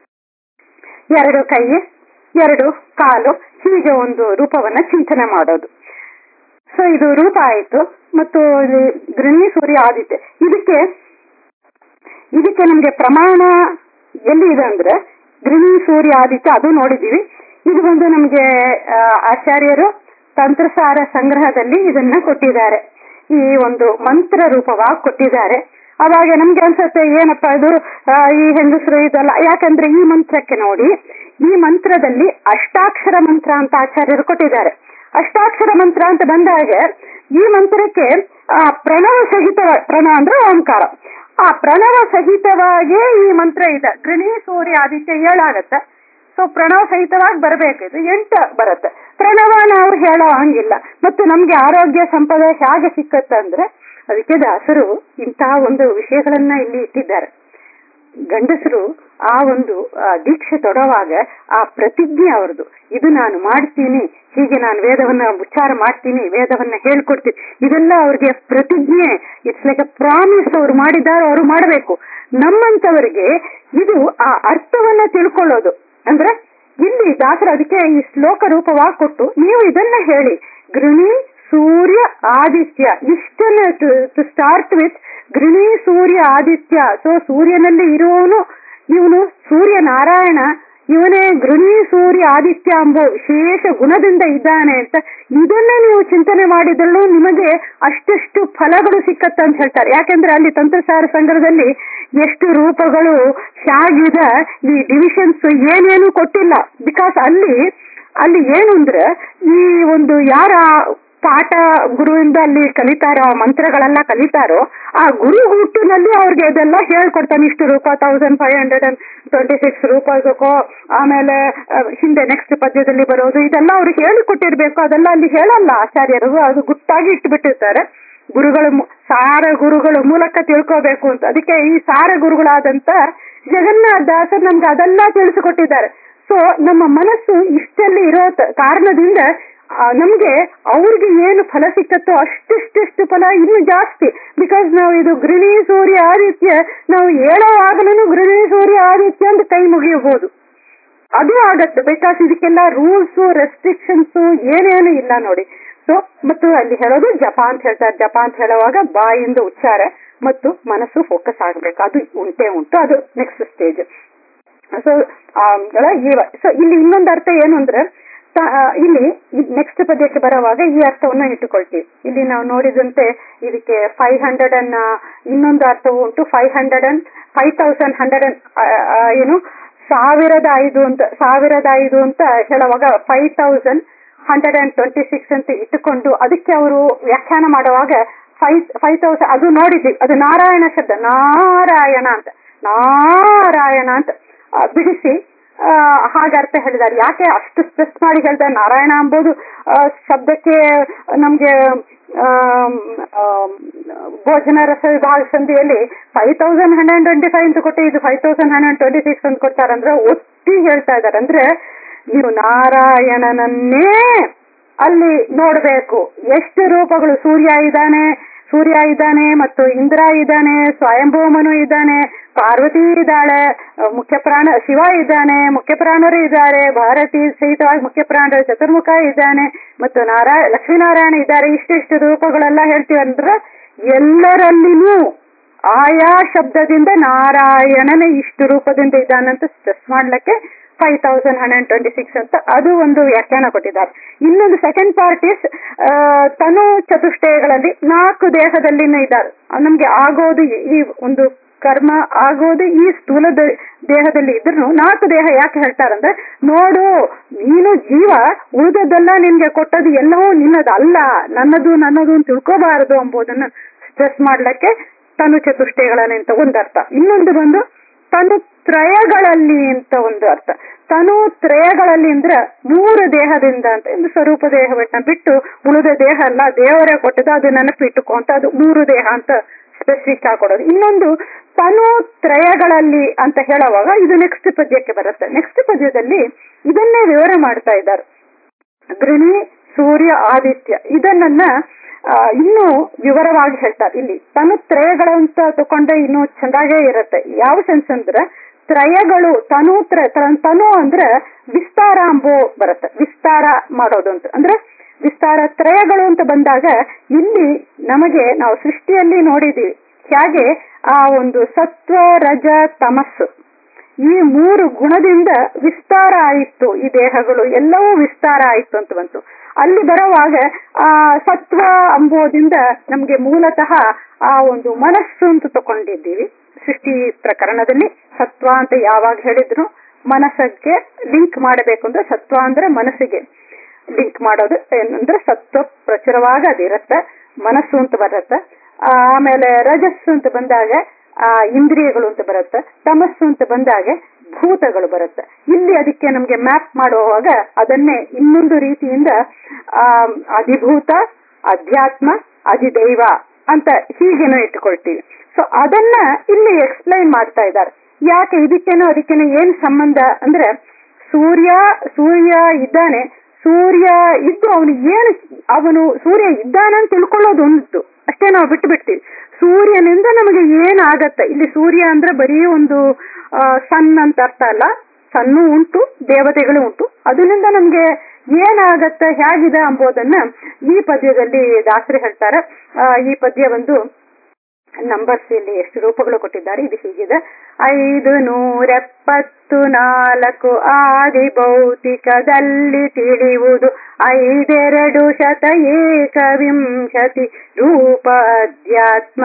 ಎರಡು ಕೈ ಎರಡು ಕಾಲು ಹೀಗೆ ಒಂದು ರೂಪವನ್ನ ಚಿಂತನೆ ಮಾಡೋದು ಸೊ ಇದು ರೂಪ ಆಯ್ತು ಮತ್ತು ಇದು ಗೃಹಿ ಸೂರ್ಯ ಆದಿತ್ಯ ಇದಕ್ಕೆ ಇದಕ್ಕೆ ನಮ್ಗೆ ಪ್ರಮಾಣ ಎಲ್ಲಿ ಇದೆ ಅಂದ್ರೆ ಗೃಹಿ ಸೂರ್ಯ ಆದಿತ್ಯ ಅದು ನೋಡಿದೀವಿ ಇದು ಒಂದು ನಮ್ಗೆ ಆ, ಆಚಾರ್ಯರು ತಂತ್ರಸಾರ ಸಂಗ್ರಹದಲ್ಲಿ ಇದನ್ನ ಕೊಟ್ಟಿದ್ದಾರೆ ಈ ಒಂದು ಮಂತ್ರ ರೂಪವಾಗಿ ಕೊಟ್ಟಿದ್ದಾರೆ ಅವಾಗ ನಮ್ಗೆ ಅನ್ಸುತ್ತೆ ಏನಪ್ಪ ಇದು ಆ, ಈ ಹೆಂಗಸರು ಇದಲ್ಲ ಯಾಕಂದ್ರೆ ಈ ಮಂತ್ರಕ್ಕೆ ನೋಡಿ ಈ ಮಂತ್ರದಲ್ಲಿ ಅಷ್ಟಾಕ್ಷರ ಮಂತ್ರ ಅಂತ ಆಚಾರ್ಯರು ಕೊಟ್ಟಿದ್ದಾರೆ ಅಷ್ಟಾಕ್ಷರ ಮಂತ್ರ ಅಂತ ಬಂದಾಗ ಈ ಮಂತ್ರಕ್ಕೆ ಆ ಪ್ರಣವ ಸಹಿತ ಪ್ರಣವ ಅಂದ್ರೆ ಓಂಕಾರ ಆ ಪ್ರಣವ ಸಹಿತವಾಗಿ ಈ ಮಂತ್ರ ಇದೆ ಗೃಣಿ ಸೂರ್ಯ ಆದಿತ್ಯ ಏಳಾಗತ್ತೆ ಸೊ ಪ್ರಣವ ಸಹಿತವಾಗಿ ಬರಬೇಕಿದು ಎಂಟು ಬರುತ್ತೆ ಪ್ರಣವ ನಾವು ಹೇಳೋ ಹಂಗಿಲ್ಲ ಮತ್ತು ನಮ್ಗೆ ಆರೋಗ್ಯ ಸಂಪದ ಹೇಗೆ ಸಿಕ್ಕತ್ತಂದ್ರೆ ಅದಕ್ಕೆ ದಾಸರು ಇಂತಹ ಒಂದು ವಿಷಯಗಳನ್ನ ಇಲ್ಲಿ ಇಟ್ಟಿದ್ದಾರೆ ಗಂಡಸರು ಆ ಒಂದು ಆ, ದೀಕ್ಷೆ ತೊಡುವಾಗ ಆ ಪ್ರತಿಜ್ಞೆ ಅವ್ರದ್ದು ಇದು ನಾನು ಮಾಡ್ತೀನಿ ಹೀಗೆ ನಾನು ವೇದವನ್ನ ಉಚ್ಚಾರ ಮಾಡ್ತೀನಿ ವೇದವನ್ನ ಹೇಳ್ಕೊಡ್ತೀನಿ ಇದೆಲ್ಲ ಅವ್ರಿಗೆ ಪ್ರತಿಜ್ಞೆ ಇಟ್ಸ್ ಲೈಕ್ ಅ ಪ್ರಾಮಿಸ್ ಅವ್ರು ಮಾಡಿದ್ದಾರೆ ಅವರು ಮಾಡಬೇಕು ನಮ್ಮಂತವರಿಗೆ ಇದು ಆ ಅರ್ಥವನ್ನ ತಿಳ್ಕೊಳ್ಳೋದು ಅಂದ್ರೆ ಇಲ್ಲಿ ದಾಸರು ಅದಕ್ಕೆ ಈ ಶ್ಲೋಕ ರೂಪವಾಗಿ ಕೊಟ್ಟು ನೀವು ಇದನ್ನ ಹೇಳಿ ಗೃಣಿ ಸೂರ್ಯ ಆದಿತ್ಯ ಇಷ್ಟನ್ನ ಟು ಸ್ಟಾರ್ಟ್ ವಿತ್ ಗೃಣಿ ಸೂರ್ಯ ಆದಿತ್ಯ ಸೊ ಸೂರ್ಯನಲ್ಲಿ ಇರುವವನು ಇವನು ಸೂರ್ಯ ನಾರಾಯಣ ಇವನೇ ಗೃಣಿ ಸೂರ್ಯ ಆದಿತ್ಯ ಎಂಬ ವಿಶೇಷ ಗುಣದಿಂದ ಇದ್ದಾನೆ ಅಂತ ಇದನ್ನೇ ನೀವು ಚಿಂತನೆ ಮಾಡಿದಲ್ಲೂ ನಿಮಗೆ ಅಷ್ಟೆಷ್ಟು ಫಲಗಳು ಸಿಕ್ಕತ್ತ ಅಂತ ಹೇಳ್ತಾರೆ ಯಾಕೆಂದ್ರೆ ಅಲ್ಲಿ ತಂತ್ರಸಾರ ಸಂಗ್ರಹದಲ್ಲಿ ಎಷ್ಟು ರೂಪಗಳು ಹೇಗಿದೆ ಈ ಡಿವಿಷನ್ಸ್ ಏನೇನು ಕೊಟ್ಟಿಲ್ಲ ಬಿಕಾಸ್ ಅಲ್ಲಿ ಅಲ್ಲಿ ಏನು ಅಂದ್ರೆ ಈ ಒಂದು ಯಾರ ಪಾಠ ಗುರುವಿಂದ ಅಲ್ಲಿ ಕಲಿತಾರೋ ಆ ಮಂತ್ರಗಳೆಲ್ಲ ಕಲಿತಾರೋ ಆ ಗುರು ಹುಟ್ಟಿನಲ್ಲಿ ಅವ್ರಿಗೆ ಅದೆಲ್ಲ ಹೇಳ್ಕೊಡ್ತಾನೆ ಇಷ್ಟು ರೂಪ thousand five hundred and twenty six ರೂಪಾಯಿಗೋ ಆಮೇಲೆ ಆ, ಹಿಂದೆ ನೆಕ್ಸ್ಟ್ ಪದ್ಯದಲ್ಲಿ ಬರೋದು ಇದೆಲ್ಲ ಅವ್ರಿಗೆ ಹೇಳಿಕೊಟ್ಟಿರ್ಬೇಕು ಅದೆಲ್ಲ ಅಲ್ಲಿ ಹೇಳಲ್ಲ ಆಚಾರ್ಯರು ಅದು ಗುಟ್ಟಾಗಿ ಇಟ್ಬಿಟ್ಟಿರ್ತಾರೆ ಗುರುಗಳ ಮು- ಸಾರ ಗುರುಗಳ ಮೂಲಕ ತಿಳ್ಕೋಬೇಕು ಅಂತ ಅದಕ್ಕೆ ಈ ಸಾರ ಗುರುಗಳಾದಂತ ಜಗನ್ನಾಥ ದಾಸರು ನಮ್ಗೆ ಅದೆಲ್ಲ ತಿಳಿಸಿಕೊಟ್ಟಿದ್ದಾರೆ ಸೊ ನಮ್ಮ ಮನಸ್ಸು ಇಷ್ಟಲ್ಲಿ ಇರೋ ತ- ಕಾರಣದಿಂದ ಆ, ನಮ್ಗೆ ಅವ್ರಿಗೆ ಏನು ಫಲ ಸಿಕ್ಕತ್ತೋ ಅಷ್ಟಿಷ್ಟಷ್ಟು ಫಲ ಇನ್ನು ಜಾಸ್ತಿ ಬಿಕಾಸ್ ನಾವು ಇದು ಗೃಹಿ ಸೂರ್ಯ ಆದಿತ್ಯ ನಾವು ಹೇಳೋವಾಗಲೂ ಗೃಹಿ ಸೂರ್ಯ ಆದಿತ್ಯ ಅಂತ ಕೈ ಮುಗಿಯಬಹುದು ಅದು ಆಗತ್ತೆ ಬಿಕಾಸ್ ಇದಕ್ಕೆಲ್ಲ ರೂಲ್ಸ್ ರೆಸ್ಟ್ರಿಕ್ಷನ್ಸ್ ಏನೇನು ಇಲ್ಲ ನೋಡಿ ಸೊ ಮತ್ತು ಅಲ್ಲಿ ಹೇಳೋದು ಜಪ ಅಂತ ಹೇಳ್ತಾರೆ ಜಪ ಅಂತ ಹೇಳುವಾಗ ಬಾಯಿಂದ ಉಚ್ಚಾರ ಮತ್ತು ಮನಸ್ಸು ಫೋಕಸ್ ಆಗ್ಬೇಕು ಅದು ಉಂಟೆ ಉಂಟು ಅದು ನೆಕ್ಸ್ಟ್ ಸ್ಟೇಜ್ ಸೊ ಸೊ ಇಲ್ಲಿ ಇನ್ನೊಂದು ಅರ್ಥ ಏನು ಅಂದ್ರೆ ತ- ಆ, ಇಲ್ಲಿ ನೆಕ್ಸ್ಟ್ ಪದ್ಯಕ್ಕೆ ಬರುವಾಗ ಈ ಅರ್ಥವನ್ನು ಇಟ್ಟುಕೊಳ್ತೀವಿ ಇಲ್ಲಿ ನಾವು ನೋಡಿದಂತೆ ಇದಕ್ಕೆ ಫೈವ್ ಹಂಡ್ರೆಡ್ ಅನ್ನ ಇನ್ನೊಂದು ಅರ್ಥವು ಉಂಟು five hundred and five thousand hundred and ಏನು ಸಾವಿರದ ಐದು ಅಂತ ಸಾವಿರದ ಐದು ಅಂತ ಹೇಳುವಾಗ five thousand hundred and twenty six ಅಂತ ಇಟ್ಟುಕೊಂಡು ಅದಕ್ಕೆ ಅವರು ವ್ಯಾಖ್ಯಾನ ಮಾಡುವಾಗ ಫೈವ್ ಫೈವ್ ತೌಸಂಡ್ ಅದು ನೋಡಿದ್ವಿ ಅದು ನಾರಾಯಣ ಶಬ್ದ ನಾರಾಯಣ ಅಂತ ನಾರಾಯಣ ಅಂತ ಆ, ಬಿಡಿಸಿ ಆ, ಹಾಗೆ ಅರ್ಥ ಹೇಳಿದ್ದಾರೆ ಯಾಕೆ ಅಷ್ಟು ಸ್ಟ್ರೆಸ್ ಮಾಡಿ ಹೇಳ್ತಾರೆ ನಾರಾಯಣ ಎಂಬುದು ಆ, ಶಬ್ದಕ್ಕೆ ನಮ್ಗೆ ಆಮ್, ಆಮ್, ಭೋಜನ ರಸ ವಿಭಾಗ ಸಂಧಿಯಲ್ಲಿ five thousand hundred twenty five ಅಂತ ಕೊಟ್ಟು ಇದು five thousand hundred twenty six ಅಂತ ಕೊಡ್ತಾರಂದ್ರೆ ಒತ್ತಿ ಹೇಳ್ತಾ ಇದ್ದಾರೆ ಅಂದ್ರೆ ನೀವು ನಾರಾಯಣನನ್ನೇ ಅಲ್ಲಿ ನೋಡ್ಬೇಕು ಎಷ್ಟು ರೂಪಗಳು ಸೂರ್ಯ ಇದ್ದಾನೆ ಸೂರ್ಯ ಇದ್ದಾನೆ ಮತ್ತು ಇಂದ್ರ ಇದ್ದಾನೆ ಸ್ವಯಂಭೂಮನು ಇದ್ದಾನೆ ಪಾರ್ವತಿ ಇದ್ದಾಳೆ ಅಹ್, ಮುಖ್ಯ ಪ್ರಾಣ ಶಿವ ಇದ್ದಾನೆ ಮುಖ್ಯ ಪ್ರಾಣರು ಇದ್ದಾರೆ ಭಾರತಿ ಸಹಿತವಾಗಿ ಮುಖ್ಯ ಪ್ರಾಣರು ಚತುರ್ಮುಖ ಇದ್ದಾನೆ ಮತ್ತು ನಾರಾಯಣ ಲಕ್ಷ್ಮೀನಾರಾಯಣ ಇದ್ದಾರೆ ಇಷ್ಟಿಷ್ಟು ರೂಪಗಳೆಲ್ಲ ಹೇಳ್ತೀವಿ ಅಂದ್ರೆ ಎಲ್ಲರಲ್ಲಿನೂ ಆಯಾ ಶಬ್ದದಿಂದ ನಾರಾಯಣನ ಇಷ್ಟು ರೂಪದಿಂದ ಇದ್ದಾನಂತ ಸ್ಟ್ರೆಸ್ ಮಾಡ್ಲಿಕ್ಕೆ five thousand hundred twenty six ಅಂತ ಅದು ಒಂದು ವ್ಯಾಖ್ಯಾನ ಕೊಟ್ಟಿದ್ದಾರೆ ಇನ್ನೊಂದು ಸೆಕೆಂಡ್ ಪಾರ್ಟ್ ಇಸ್ ತನು ಚತುಷ್ಟಯಗಳಲ್ಲಿ ನಾಲ್ಕು ದೇಹದಲ್ಲಿನೂ ಇದ್ದಾರೆ ನಮ್ಗೆ ಆಗೋದು ಈ- ಈ ಒಂದು ಕರ್ಮ ಆಗೋದು ಈ ಸ್ಥೂಲ ದ- ದೇಹದಲ್ಲಿ ಇದ್ರು ನಾಲ್ಕು ದೇಹ ಯಾಕೆ ಹೇಳ್ತಾರಂದ್ರೆ ನೋಡು ನೀನು ಜೀವ ಉಳಿದದ್ದೆಲ್ಲ ನಿನ್ಗೆ ಕೊಟ್ಟದ್ದು ಎಲ್ಲವೂ ನಿನ್ನದು ಅಲ್ಲ ನನ್ನದು ನನ್ನದು ಅಂತ ತಿಳ್ಕೋಬಾರದು ಎಂಬುದನ್ನ ಸ್ಟ್ರೆಸ್ ಮಾಡ್ಲಿಕ್ಕೆ ತನು ಚತುಷ್ಟಯಗಳಲ್ಲಿ ಅಂತ ಒಂದು ಅರ್ಥ ಇನ್ನೊಂದು ಬಂದು ತನು ತ್ರಯಗಳಲ್ಲಿ ಅಂತ ಒಂದು ಅರ್ಥ ತನು ತ್ರಯಗಳಲ್ಲಿ ಅಂದ್ರೆ ಮೂರು ದೇಹದಿಂದ ಅಂತ ಒಂದು ಸ್ವರೂಪ ದೇಹವನ್ನ ಬಿಟ್ಟು ಉಳಿದ ದೇಹ ಅಲ್ಲ ದೇವರೇ ಕೊಟ್ಟದ್ದು ಅದು ನೆನಪಿಟ್ಟುಕೋ ಅಂತ ಅದು ಮೂರು ದೇಹ ಅಂತ ಸ್ಪೆಸಿಫಿಕ್ ಆಗಿ ಕೊಡೋದು ಇನ್ನೊಂದು ತನು ತ್ರಯಗಳಲ್ಲಿ ಅಂತ ಹೇಳುವಾಗ ಇದು ನೆಕ್ಸ್ಟ್ ಪದ್ಯಕ್ಕೆ ಬರುತ್ತೆ ನೆಕ್ಸ್ಟ್ ಪದ್ಯದಲ್ಲಿ ಇದನ್ನೇ ವಿವರ ಮಾಡ್ತಾ ಇದ್ದಾರೆ ಅಗ್ನಿ ಸೂರ್ಯ ಆದಿತ್ಯ ಇದನ್ನ ಆ, ಇನ್ನೂ ವಿವರವಾಗಿ ಹೇಳ್ತಾರೆ ಇಲ್ಲಿ ತನು ತ್ರಯಗಳಂತ ತಕೊಂಡ್ರೆ ಇನ್ನೂ ಚಂದಾಗೇ ಇರುತ್ತೆ ಯಾವ ಸೆನ್ಸ್ ಅಂದ್ರೆ ತ್ರಯಗಳು ತನು ತ್ರ ತ್ರ- ತನು ಅಂದ್ರೆ ವಿಸ್ತಾರ ಅಂಬೋ ಬರುತ್ತೆ ವಿಸ್ತಾರ ಮಾಡೋದು ಅಂತ ಅಂದ್ರೆ ವಿಸ್ತಾರ ತ್ರಯಗಳು ಅಂತ ಬಂದಾಗ ಇಲ್ಲಿ ನಮಗೆ ನಾವು ಸೃಷ್ಟಿಯಲ್ಲಿ ನೋಡಿದೀವಿ ಹೇಗೆ ಆ ಒಂದು ಸತ್ವ ರಜ ತಮಸ್ಸು ಈ ಮೂರು ಗುಣದಿಂದ ವಿಸ್ತಾರ ಆಯಿತು ಈ ದೇಹಗಳು ಎಲ್ಲವೂ ವಿಸ್ತಾರ ಆಯಿತು ಅಂತ ಬಂತು ಅಲ್ಲಿ ಬರುವಾಗ ಆ ಸತ್ವ ಅಂಬೋದಿಂದ ನಮ್ಗೆ ಮೂಲತಃ ಆ ಒಂದು ಮನಸ್ಸು ಅಂತ ತಕೊಂಡಿದ್ದೀವಿ ಸೃಷ್ಟಿ ಪ್ರಕರಣದಲ್ಲಿ ಸತ್ವ ಅಂತ ಯಾವಾಗ ಹೇಳಿದ್ರು ಮನಸ್ಸಕ್ಕೆ ಲಿಂಕ್ ಮಾಡಬೇಕು ಅಂದ್ರೆ ಸತ್ವ ಅಂದ್ರೆ ಮನಸ್ಸಿಗೆ ಲಿಂಕ್ ಮಾಡೋದು ಏನಂದ್ರೆ ಸತ್ವ ಪ್ರಚುರವಾಗಿ ಅದಿರುತ್ತೆ ಮನಸ್ಸು ಅಂತ ಬರುತ್ತೆ ಆಮೇಲೆ ರಜಸ್ಸು ಅಂತ ಬಂದಾಗ ಆ ಇಂದ್ರಿಯಗಳು ಅಂತ ಬರುತ್ತೆ ತಮಸ್ಸು ಅಂತ ಬಂದಾಗ ಭೂತಗಳು ಬರುತ್ತೆ ಇಲ್ಲಿ ಅದಕ್ಕೆ ನಮ್ಗೆ ಮ್ಯಾಪ್ ಮಾಡುವಾಗ ಅದನ್ನೇ ಇನ್ನೊಂದು ರೀತಿಯಿಂದ ಆ ಅಧಿಭೂತ ಅಧ್ಯಾತ್ಮ ಅಧಿದೈವ ಅಂತ ಹೀಗೇನೋ ಇಟ್ಕೊಳ್ತೀವಿ ಸೊ ಅದನ್ನ ಇಲ್ಲಿ ಎಕ್ಸ್ಪ್ಲೈನ್ ಮಾಡ್ತಾ ಇದ್ದಾರೆ ಯಾಕೆ ಇದಕ್ಕೇನೋ ಅದಕ್ಕೇನೋ ಏನ್ ಸಂಬಂಧ ಅಂದ್ರೆ ಸೂರ್ಯ ಸೂರ್ಯ ಇದ್ದಾನೆ ಸೂರ್ಯ ಇದ್ದು ಅವನು ಏನು ಅವನು ಸೂರ್ಯ ಇದ್ದಾನಂತ ತಿಳ್ಕೊಳ್ಳೋದು ಒಂದು ಅಷ್ಟೇ ನಾವು ಬಿಟ್ಟು ಬಿಡ್ತೀವಿ ಸೂರ್ಯನಿಂದ ನಮಗೆ ಏನಾಗತ್ತೆ ಇಲ್ಲಿ ಸೂರ್ಯ ಅಂದ್ರೆ ಬರೀ ಒಂದು ಸನ್ ಅಂತ ಅರ್ಥ ಅಲ್ಲ ಸಣ್ಣು ಉಂಟು ದೇವತೆಗಳು ಉಂಟು ಅದರಿಂದ ನಮ್ಗೆ ಏನಾಗತ್ತೆ ಹೇಗಿದೆ ಎಂಬುದನ್ನ ಈ ಪದ್ಯದಲ್ಲಿ ದಾಸರಿ ಹೇಳ್ತಾರೆ ಆ, ಈ ಪದ್ಯ ಒಂದು ನಂಬರ್ಸ್ ಇಲ್ಲಿ ಎಷ್ಟು ರೂಪಗಳು ಕೊಟ್ಟಿದ್ದಾರೆ ಇದು ಹೀಗಿದೆ ಐದು ನೂರೆಪ್ಪತ್ತು ನಾಲ್ಕು ಆದಿ ಭೌತಿಕದಲ್ಲಿ ತಿಳಿಯುವುದು ಐದೆರಡು ಶತ ಏಕವಿಂಶತಿ ರೂಪ ಅಧ್ಯಾತ್ಮ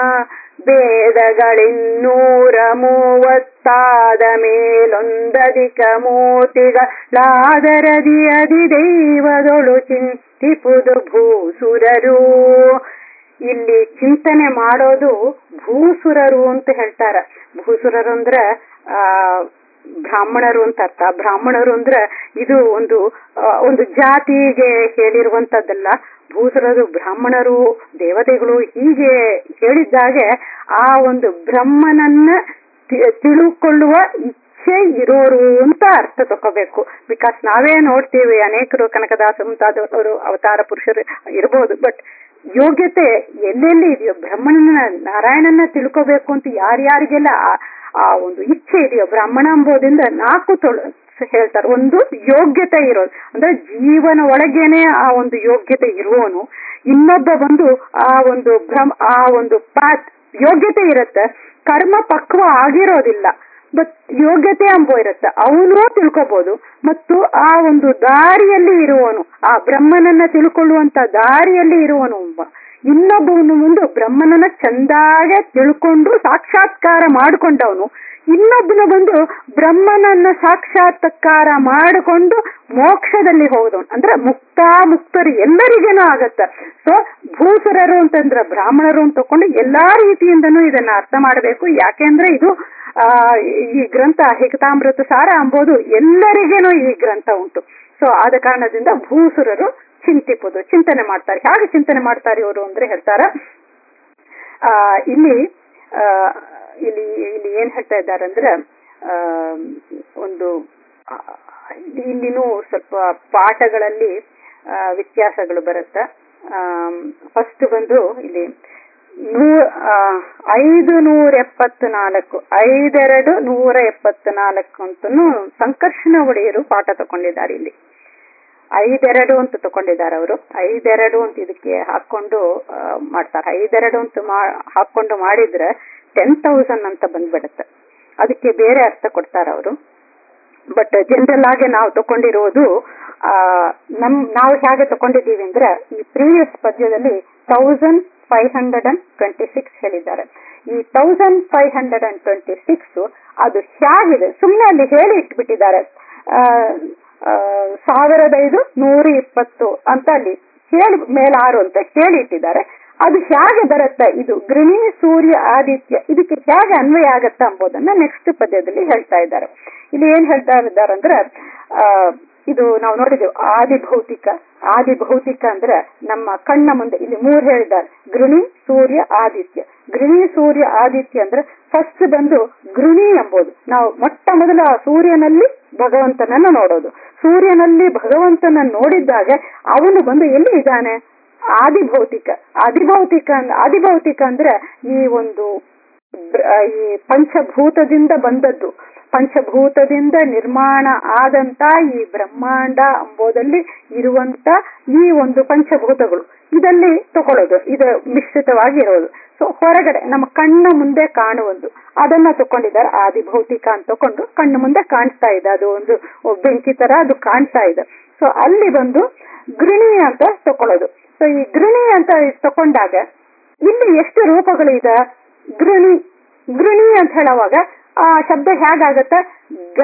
ವೇದಗಳಿನ್ನೂರ ಮೂವತ್ತಾದ ಮೇಲೊಂದಧಿಕ ಮೂರ್ತಿಗಳಾದರದಿ ಅದಿ ದೈವದೊಳು ಚಿಂತಿಪುದು ಭೂಸುರರು ಇಲ್ಲಿ ಚಿಂತನೆ ಮಾಡೋದು ಭೂಸುರರು ಅಂತ ಹೇಳ್ತಾರ ಭೂಸುರರು ಅಂದ್ರೆ ಆ ಬ್ರಾಹ್ಮಣರು ಅಂತ ಅರ್ಥ ಬ್ರಾಹ್ಮಣರು ಅಂದ್ರೆ ಇದು ಒಂದು ಆ, ಒಂದು ಜಾತಿಗೆ ಹೇಳಿರುವಂತದ್ದಲ್ಲ ಭೂಸುರರು ಬ್ರಾಹ್ಮಣರು ದೇವತೆಗಳು ಹೀಗೆ ಹೇಳಿದ್ದಾಗೆ ಆ ಒಂದು ಬ್ರಹ್ಮನನ್ನ ತಿ- ತಿಳುಕೊಳ್ಳುವ ಇಚ್ಛೆ ಇರೋರು ಅಂತ ಅರ್ಥ ತಗೋಬೇಕು ಬಿಕಾಸ್ ನಾವೇ ನೋಡ್ತೀವಿ ಅನೇಕರು ಕನಕದಾಸ ಮುಂತಾದವರು ಅವತಾರ ಪುರುಷರು ಇರ್ಬೋದು ಬಟ್ ಯೋಗ್ಯತೆ ಎಲ್ಲೆಲ್ಲಿ ಇದೆಯೋ ಬ್ರಹ್ಮನನ್ನ ನಾರಾಯಣನ ತಿಳ್ಕೋಬೇಕು ಅಂತ ಯಾರ್ಯಾರಿಗೆಲ್ಲ ಆ- ಆ ಒಂದು ಇಚ್ಛೆ ಇದೆಯೋ ಬ್ರಾಹ್ಮಣ ಎಂಬುದರಿಂದ ನಾಲ್ಕು ತೊಳು ಹೇಳ್ತಾರೆ ಒಂದು ಯೋಗ್ಯತೆ ಇರೋದು ಅಂದ್ರೆ ಜೀವನ ಒಳಗೇನೆ ಆ ಒಂದು ಯೋಗ್ಯತೆ ಇರುವವನು ಇನ್ನೊಬ್ಬ ಬಂದು ಆ ಒಂದು ಭ್ರಮ್ ಆ ಒಂದು ಪಾತ್ ಯೋಗ್ಯತೆ ಇರುತ್ತೆ ಕರ್ಮ ಪಕ್ವ ಆಗಿರೋದಿಲ್ಲ ಬಟ್ ಯೋಗ್ಯತೆ ಅಂಬೋ ಇರುತ್ತೆ ಅವನು ತಿಳ್ಕೋಬಹುದು ಮತ್ತು ಆ ಒಂದು ದಾರಿಯಲ್ಲಿ ಇರುವವನು ಆ ಬ್ರಹ್ಮನನ್ನ ತಿಳ್ಕೊಳ್ಳುವಂತ ದಾರಿಯಲ್ಲಿ ಇರುವವನು ಒಬ್ಬ ಇನ್ನೊಬ್ಬವನು ಮುಂದೆ ಬ್ರಹ್ಮನನ್ನ ಚಂದಾಗೆ ತಿಳ್ಕೊಂಡು ಸಾಕ್ಷಾತ್ಕಾರ ಮಾಡಿಕೊಂಡವನು ಇನ್ನೊಬ್ಬನ ಬಂದು ಬ್ರಹ್ಮನನ್ನ ಸಾಕ್ಷಾತ್ಕಾರ ಮಾಡಿಕೊಂಡು ಮೋಕ್ಷದಲ್ಲಿ ಹೋದವನು ಅಂದ್ರೆ ಮುಕ್ತ ಮುಕ್ತರು ಎಲ್ಲರಿಗೇನೂ ಆಗತ್ತ ಸೊ ಭೂಸುರರು ಅಂತಂದ್ರೆ ಬ್ರಾಹ್ಮಣರು ಅಂತ ತಕೊಂಡು ಎಲ್ಲಾ ರೀತಿಯಿಂದನೂ ಇದನ್ನ ಅರ್ಥ ಮಾಡಬೇಕು ಯಾಕೆಂದ್ರೆ ಇದು ಆ ಈ ಗ್ರಂಥ ಹಿಕತಾಮೃತ ಸಾರ ಅಂಬೋದು ಎಲ್ಲರಿಗೇನೂ ಈ ಗ್ರಂಥ ಉಂಟು ಸೊ ಆದ ಕಾರಣದಿಂದ ಭೂಸುರರು ಚಿಂತಿಪುದು ಚಿಂತನೆ ಮಾಡ್ತಾರೆ ಹೇಗೆ ಚಿಂತನೆ ಮಾಡ್ತಾರೆ ಇವರು ಅಂದ್ರೆ ಹೇಳ್ತಾರ ಆ ಇಲ್ಲಿ ಆ ಇಲ್ಲಿ ಇಲ್ಲಿ ಏನ್ ಹೇಳ್ತಾ ಇದ್ದಾರೆ ಅಂದ್ರೆ ಆ ಒಂದು ಆ, ಇಲ್ಲಿನೂ ಸ್ವಲ್ಪ ಪಾಠಗಳಲ್ಲಿ ಆ, ವ್ಯತ್ಯಾಸಗಳು ಬರುತ್ತೆ ಫಸ್ಟ್ ಬಂದು ಇಲ್ಲಿ ನೂ ಆ, ಐದು ನೂರ ಎಪ್ಪತ್ನಾಲ್ಕು ಐದೆರಡು ನೂರ ಎಪ್ಪತ್ನಾಲ್ಕು ಅಂತನೂ ಸಂಕರ್ಷಣ ಒಡೆಯರು ಪಾಠ ತಗೊಂಡಿದ್ದಾರೆ ಇಲ್ಲಿ ಐದೆರಡು ಅಂತ ತಗೊಂಡಿದ್ದಾರೆ ಅವರು ಐದೆರಡು ಅಂತ ಇದಕ್ಕೆ ಹಾಕೊಂಡು ಆ, ಮಾಡ್ತಾರೆ ಐದೆರಡು ಅಂತ ಮಾ- ಹಾಕೊಂಡು ಮಾಡಿದ್ರೆ ಟೆನ್ ತೌಸಂಡ್ ಅಂತ ಬಂದ್ಬಿಡುತ್ತೆ ಅದಕ್ಕೆ ಬೇರೆ ಅರ್ಥ ಕೊಡ್ತಾರೆ ಅವರು ಬಟ್ ಜನರಲ್ ಆಗಿ ನಾವು ತಕೊಂಡಿರೋದು ಆ ನಮ್ ನಾವು ಹೇಗೆ ತಕೊಂಡಿದ್ದೀವಿ ಅಂದ್ರೆ ಈ ಪ್ರೀವಿಯಸ್ ಪದ್ಯದಲ್ಲಿ thousand five hundred and twenty six ಹೇಳಿದ್ದಾರೆ ಈ thousand five hundred and twenty six ಅದು ಹೇಗಿದೆ ಸುಮ್ಮನೆ ಅಲ್ಲಿ ಹೇಳಿ ಇಟ್ಬಿಟ್ಟಿದ್ದಾರೆ ಆ, ಆ, ಸಾವಿರದ ಐದು ನೂರ ಇಪ್ಪತ್ತು ಅಂತ ಅಲ್ಲಿ ಹೇಳಿ ಮೇಲಾರು ಅಂತ ಹೇಳಿ ಇಟ್ಟಿದ್ದಾರೆ ಅದು ಹೇಗೆ ಬರುತ್ತೆ ಇದು ಗೃಣಿ ಸೂರ್ಯ ಆದಿತ್ಯ ಇದಕ್ಕೆ ಹೇಗೆ ಅನ್ವಯ ಆಗತ್ತ ಎಂಬುದನ್ನ ನೆಕ್ಸ್ಟ್ ಪದ್ಯದಲ್ಲಿ ಹೇಳ್ತಾ ಇದ್ದಾರೆ ಇಲ್ಲಿ ಏನ್ ಹೇಳ್ತಾ ಇದ್ದಾರೆ ಅಂದ್ರೆ ಆ ಇದು ನಾವು ನೋಡಿದೆವು ಆದಿ ಭೌತಿಕ ಆದಿ ಭೌತಿಕ ಅಂದ್ರೆ ನಮ್ಮ ಕಣ್ಣ ಮುಂದೆ ಇಲ್ಲಿ ಮೂರ್ ಹೇಳಿದ್ದಾರೆ ಗೃಣಿ ಸೂರ್ಯ ಆದಿತ್ಯ ಗೃಣಿ ಸೂರ್ಯ ಆದಿತ್ಯ ಅಂದ್ರೆ ಫಸ್ಟ್ ಬಂದು ಗೃಣಿ ಎಂಬುದು ನಾವು ಮೊಟ್ಟ ಮೊದಲ ಸೂರ್ಯನಲ್ಲಿ ಭಗವಂತನನ್ನ ನೋಡೋದು ಸೂರ್ಯನಲ್ಲಿ ಭಗವಂತನ ನೋಡಿದ್ದಾಗ ಅವನು ಬಂದು ಎಲ್ಲಿ ಇದ್ದಾನೆ ಆದಿಭೌತಿಕ ಆದಿಭೌತಿಕ ಅಂದ್- ಆದಿಭೌತಿಕ ಅಂದ್ರೆ ಈ ಒಂದು ಬ್ರ- ಈ ಪಂಚಭೂತದಿಂದ ಬಂದದ್ದು ಪಂಚಭೂತದಿಂದ ನಿರ್ಮಾಣ ಆದಂತ ಈ ಬ್ರಹ್ಮಾಂಡ ಎಂಬುದಲ್ಲಿ ಇರುವಂತ ಈ ಒಂದು ಪಂಚಭೂತಗಳು ಇದಲ್ಲಿ ತಗೊಳ್ಳೋದು ಇದು ಮಿಶ್ರಿತವಾಗಿ ಇರೋದು ಸೊ ಹೊರಗಡೆ ನಮ್ಮ ಕಣ್ಣ ಮುಂದೆ ಕಾಣುವುದು ಅದನ್ನ ತಕೊಂಡಿದ್ದಾರೆ ಆದಿಭೌತಿಕ ಅಂತ ತಕೊಂಡು ಕಣ್ಣು ಮುಂದೆ ಕಾಣಿಸ್ತಾ ಇದೆ ಅದು ಒಂದು ಬೆಂಕಿ ತರ ಅದು ಕಾಣ್ತಾ ಇದೆ ಸೊ ಅಲ್ಲಿ ಬಂದು ಗೃಣಿ ಅಂತ ತಕೊಳ್ಳೋದು ಸೊ ಈ ಗೃಣಿ ಅಂತ ತಕೊಂಡಾಗ ಇಲ್ಲಿ ಎಷ್ಟು ರೂಪಗಳು ಇದೆ ಗೃಣಿ ಗೃಣಿ ಅಂತ ಹೇಳುವಾಗ ಆ ಶಬ್ದ ಹೇಗಾಗತ್ತ ಗ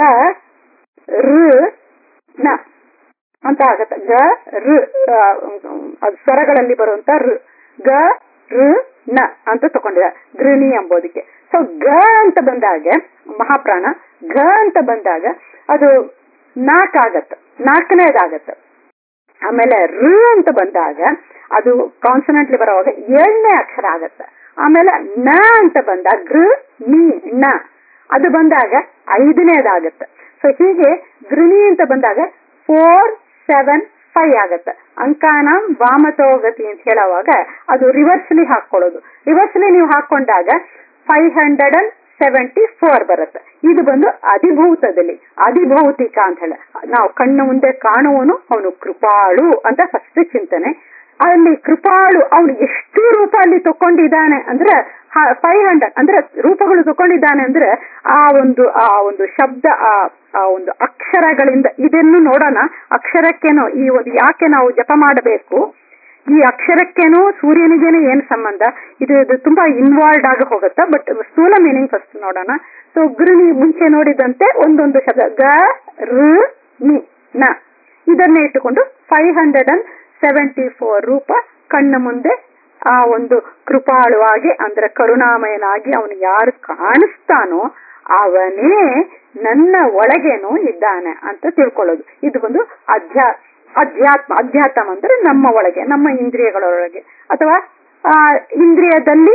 ಋ ನ ಅಂತ ಆಗತ್ತ ಗ ಋ ಆ, ಅದು ಸ್ವರಗಳಲ್ಲಿ ಬರುವಂತ ಋ ಗ ಋ ನ ಅಂತ ತಕೊಂಡಿದ್ದಾರೆ ಗೃಣಿ ಎಂಬುದಕ್ಕೆ ಸೊ ಗ ಅಂತ ಬಂದಾಗ ಮಹಾಪ್ರಾಣ ಗ ಅಂತ ಬಂದಾಗ ಅದು ನಾಲ್ಕಾಗತ್ತ ನಾಲ್ಕನೇದಾಗತ್ತ ಆಮೇಲೆ ಋ ಅಂತ ಬಂದಾಗ ಅದು ಕಾನ್ಸನೆಂಟ್ಲಿ ಬರುವಾಗ ಏಳನೇ ಅಕ್ಷರ ಆಗತ್ತೆ ಆಮೇಲೆ ನ ಅಂತ ಬಂದಾಗ ಗೃ ನಿ ನ ಅದು ಬಂದಾಗ ಐದನೇದಾಗತ್ತೆ ಸೊ ಹೀಗೆ ಗೃಣಿ ಅಂತ ಬಂದಾಗ ಫೋರ್ ಸೆವೆನ್ ಫೈವ್ ಆಗತ್ತೆ ಅಂಕಾನ ವಾಮತೋಗತಿ ಅಂತ ಹೇಳುವಾಗ ಅದು ರಿವರ್ಸ್ಲಿ ಹಾಕೊಳ್ಳೋದು ರಿವರ್ಸ್ಲಿ ನೀವು ಹಾಕೊಂಡಾಗ five hundred and seventy four ಬರುತ್ತೆ ಇದು ಬಂದು ಅಧಿಭೂತದಲ್ಲಿ ಅಧಿಭೌತಿಕ ಅಂತ ಹೇಳ ನಾವು ಕಣ್ಣು ಮುಂದೆ ಕಾಣುವನು ಅವನು ಕೃಪಾಳು ಅಂತ ಫಸ್ಟ್ ಚಿಂತನೆ ಅಲ್ಲಿ ಕೃಪಾಳು ಅವನು ಎಷ್ಟು ರೂಪ ಅಲ್ಲಿ ತಕೊಂಡಿದ್ದಾನೆ ಅಂದ್ರೆ ಫೈವ್ ಹಂಡ್ರೆಡ್ ಅಂದ್ರೆ ರೂಪಗಳು ತಕೊಂಡಿದ್ದಾನೆ ಅಂದ್ರೆ ಆ ಒಂದು ಆ ಒಂದು ಶಬ್ದ ಆ ಆ ಒಂದು ಅಕ್ಷರಗಳಿಂದ ಇದನ್ನು ನೋಡೋಣ ಅಕ್ಷರಕ್ಕೇನೋ ಈ ಒಂದು ಯಾಕೆ ನಾವು ಜಪ ಮಾಡಬೇಕು ಈ ಅಕ್ಷರಕ್ಕೇನು ಸೂರ್ಯನಿಗೇನು ಏನ್ ಸಂಬಂಧ ಇದು ಇದು ತುಂಬಾ ಇನ್ವಾಲ್ವ್ ಆಗಿ ಹೋಗುತ್ತಾ ಬಟ್ ಸ್ಥೂಲ ಮೀನಿಂಗ್ ಫಸ್ಟ್ ನೋಡೋಣ ಸೊ ಗೃಹಿ ಮುಂಚೆ ನೋಡಿದಂತೆ ಒಂದೊಂದು ಶಬ್ದ ಗ ಋ ನಿ ನ ಇದನ್ನೇ ಇಟ್ಟುಕೊಂಡು five hundred and seventy four ರೂಪ ಕಣ್ಣ ಮುಂದೆ ಆ ಒಂದು ಕೃಪಾಳುವಾಗಿ ಅಂದ್ರೆ ಕರುಣಾಮಯನಾಗಿ ಅವನು ಯಾರು ಕಾಣಿಸ್ತಾನೋ ಅವನೇ ನನ್ನ ಒಳಗೇನೋ ಇದ್ದಾನೆ ಅಂತ ತಿಳ್ಕೊಳ್ಳೋದು ಇದು ಒಂದು ಅಧ್ಯ ಅಧ್ಯಾತ್ಮ ಅಧ್ಯಾತ್ಮ ಅಂದ್ರೆ ನಮ್ಮ ಒಳಗೆ ನಮ್ಮ ಇಂದ್ರಿಯಗಳೊಳಗೆ ಅಥವಾ ಆ ಇಂದ್ರಿಯದಲ್ಲಿ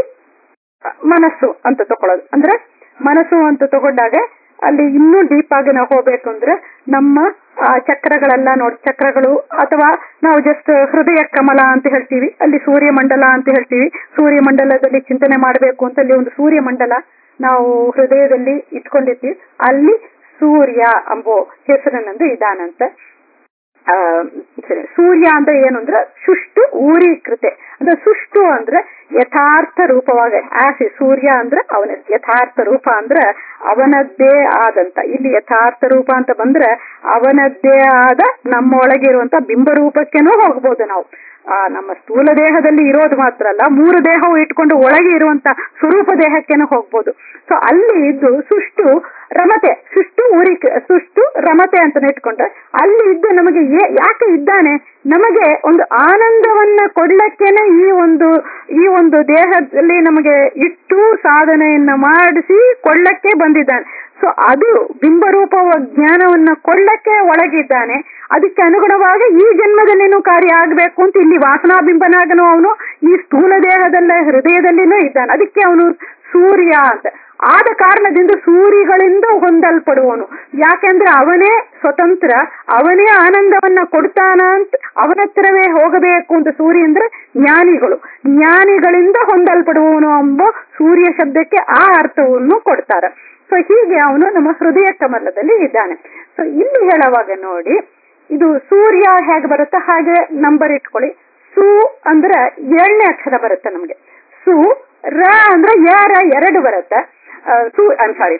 ಮನಸ್ಸು ಅಂತ ತಕೊಳ್ಳೋದು ಅಂದ್ರೆ ಮನಸ್ಸು ಅಂತ ತಗೊಂಡಾಗ ಅಲ್ಲಿ ಇನ್ನೂ ಡೀಪ್ ಆಗಿ ನಾವು ಹೋಗ್ಬೇಕು ಅಂದ್ರೆ ನಮ್ಮ ಆ, ಚಕ್ರಗಳೆಲ್ಲ ನೋಡಿ ಚಕ್ರಗಳು ಅಥವಾ ನಾವು ಜಸ್ಟ್ ಹೃದಯ ಕಮಲ ಅಂತ ಹೇಳ್ತೀವಿ ಅಲ್ಲಿ ಸೂರ್ಯಮಂಡಲ ಅಂತ ಹೇಳ್ತೀವಿ ಸೂರ್ಯಮಂಡಲದಲ್ಲಿ ಚಿಂತನೆ ಮಾಡಬೇಕು ಅಂತ ಅಲ್ಲಿ ಒಂದು ಸೂರ್ಯಮಂಡಲ ನಾವು ಹೃದಯದಲ್ಲಿ ಇಟ್ಕೊಂಡಿರ್ತೀವಿ ಅಲ್ಲಿ ಸೂರ್ಯ ಎಂಬೋ ಹೆಸರಿನಂದು ಇದಾನಂತೆ ಆ, ಸರಿ ಸೂರ್ಯ ಅಂದ್ರೆ ಏನು ಅಂದ್ರೆ ಸುಷ್ಟು ಊರೀಕೃತೆ ಅಂದ್ರೆ ಸುಷ್ಟು ಅಂದ್ರೆ ಯಥಾರ್ಥ ರೂಪವಾಗಿ ಆಸಿ ಸೂರ್ಯ ಅಂದ್ರೆ ಅವನ ಯಥಾರ್ಥ ರೂಪ ಅಂದ್ರೆ ಅವನದ್ದೇ ಆದಂತ ಇಲ್ಲಿ ಯಥಾರ್ಥ ರೂಪ ಅಂತ ಬಂದ್ರೆ ಅವನದ್ದೇ ಆದ ನಮ್ಮೊಳಗಿರುವಂತ ಬಿಂಬ ರೂಪಕ್ಕೆನೂ ಹೋಗ್ಬೋದು ನಾವು ಆ ನಮ್ಮ ಸ್ಥೂಲ ದೇಹದಲ್ಲಿ ಇರೋದು ಮಾತ್ರ ಅಲ್ಲ ಮೂರು ದೇಹವು ಇಟ್ಕೊಂಡು ಒಳಗೆ ಇರುವಂತ ಸ್ವರೂಪ ದೇಹಕ್ಕೇನೂ ಹೋಗ್ಬೋದು ಸೊ ಅಲ್ಲಿ ಇದ್ದು ಸುಷ್ಟು ರಮತೆ ಸುಷ್ಟು ಊರಿ ಸುಷ್ಟು ರಮತೆ ಅಂತ ಇಟ್ಕೊಂಡ್ರೆ ಅಲ್ಲಿ ಇದ್ದು ನಮಗೆ ಏ- ಯಾಕೆ ಇದ್ದಾನೆ ನಮಗೆ ಒಂದು ಆನಂದವನ್ನ ಕೊಡ್ಲಕ್ಕೇನೆ ಈ ಒಂದು ಈ ಒಂದು ದೇಹದಲ್ಲಿ ನಮಗೆ ಇಟ್ಟು ಸಾಧನೆಯನ್ನ ಮಾಡಿಸಿ ಕೊಳ್ಳಕ್ಕೆ ಬಂದಿದ್ದಾನೆ ಸೊ ಅದು ಬಿಂಬರೂಪ ಜ್ಞಾನವನ್ನ ಕೊಳ್ಳಕ್ಕೆ ಒಳಗಿದ್ದಾನೆ ಅದಕ್ಕೆ ಅನುಗುಣವಾಗಿ ಈ ಜನ್ಮದಲ್ಲಿನೂ ಕಾರ್ಯ ಆಗ್ಬೇಕು ಅಂತ ಇಲ್ಲಿ ವಾಸನಾ ಬಿಂಬನಾಗನು ಅವನು ಈ ಸ್ಥೂಲ ದೇಹದಲ್ಲ ಹೃದಯದಲ್ಲಿನೂ ಇದ್ದಾನೆ ಅದಕ್ಕೆ ಅವನು ಸೂರ್ಯ ಅಂತ ಆದ ಕಾರಣದಿಂದ ಸೂರಿಗಳಿಂದ ಹೊಂದಲ್ಪಡುವನು ಯಾಕೆಂದ್ರೆ ಅವನೇ ಸ್ವತಂತ್ರ ಅವನೇ ಆನಂದವನ್ನ ಕೊಡ್ತಾನ ಅಂತ ಅವನತ್ರವೇ ಹೋಗಬೇಕು ಅಂತ ಸೂರ್ಯ ಅಂದ್ರೆ ಜ್ಞಾನಿಗಳು ಜ್ಞಾನಿಗಳಿಂದ ಹೊಂದಲ್ಪಡುವವನು ಎಂಬ ಸೂರ್ಯ ಶಬ್ದಕ್ಕೆ ಆ ಅರ್ಥವನ್ನು ಕೊಡ್ತಾರೆ ಸೊ ಹೀಗೆ ಅವನು ನಮ್ಮ ಹೃದಯ ಕಮಲದಲ್ಲಿ ಇದ್ದಾನೆ ಸೊ ಇಲ್ಲಿ ಹೇಳುವಾಗ ನೋಡಿ ಇದು ಸೂರ್ಯ ಹೇಗೆ ಬರುತ್ತೆ ಹಾಗೆ ನಂಬರ್ ಇಟ್ಕೊಳ್ಳಿ ಸು ಅಂದ್ರೆ ಏಳನೇ ಅಕ್ಷರ ಬರುತ್ತೆ ನಮಗೆ ಸು ರ ಅಂದ್ರೆ ಯಾರ ಎರಡು ಬರುತ್ತೆ ಆ, ಸು ಐಮ್ ಸಾರಿ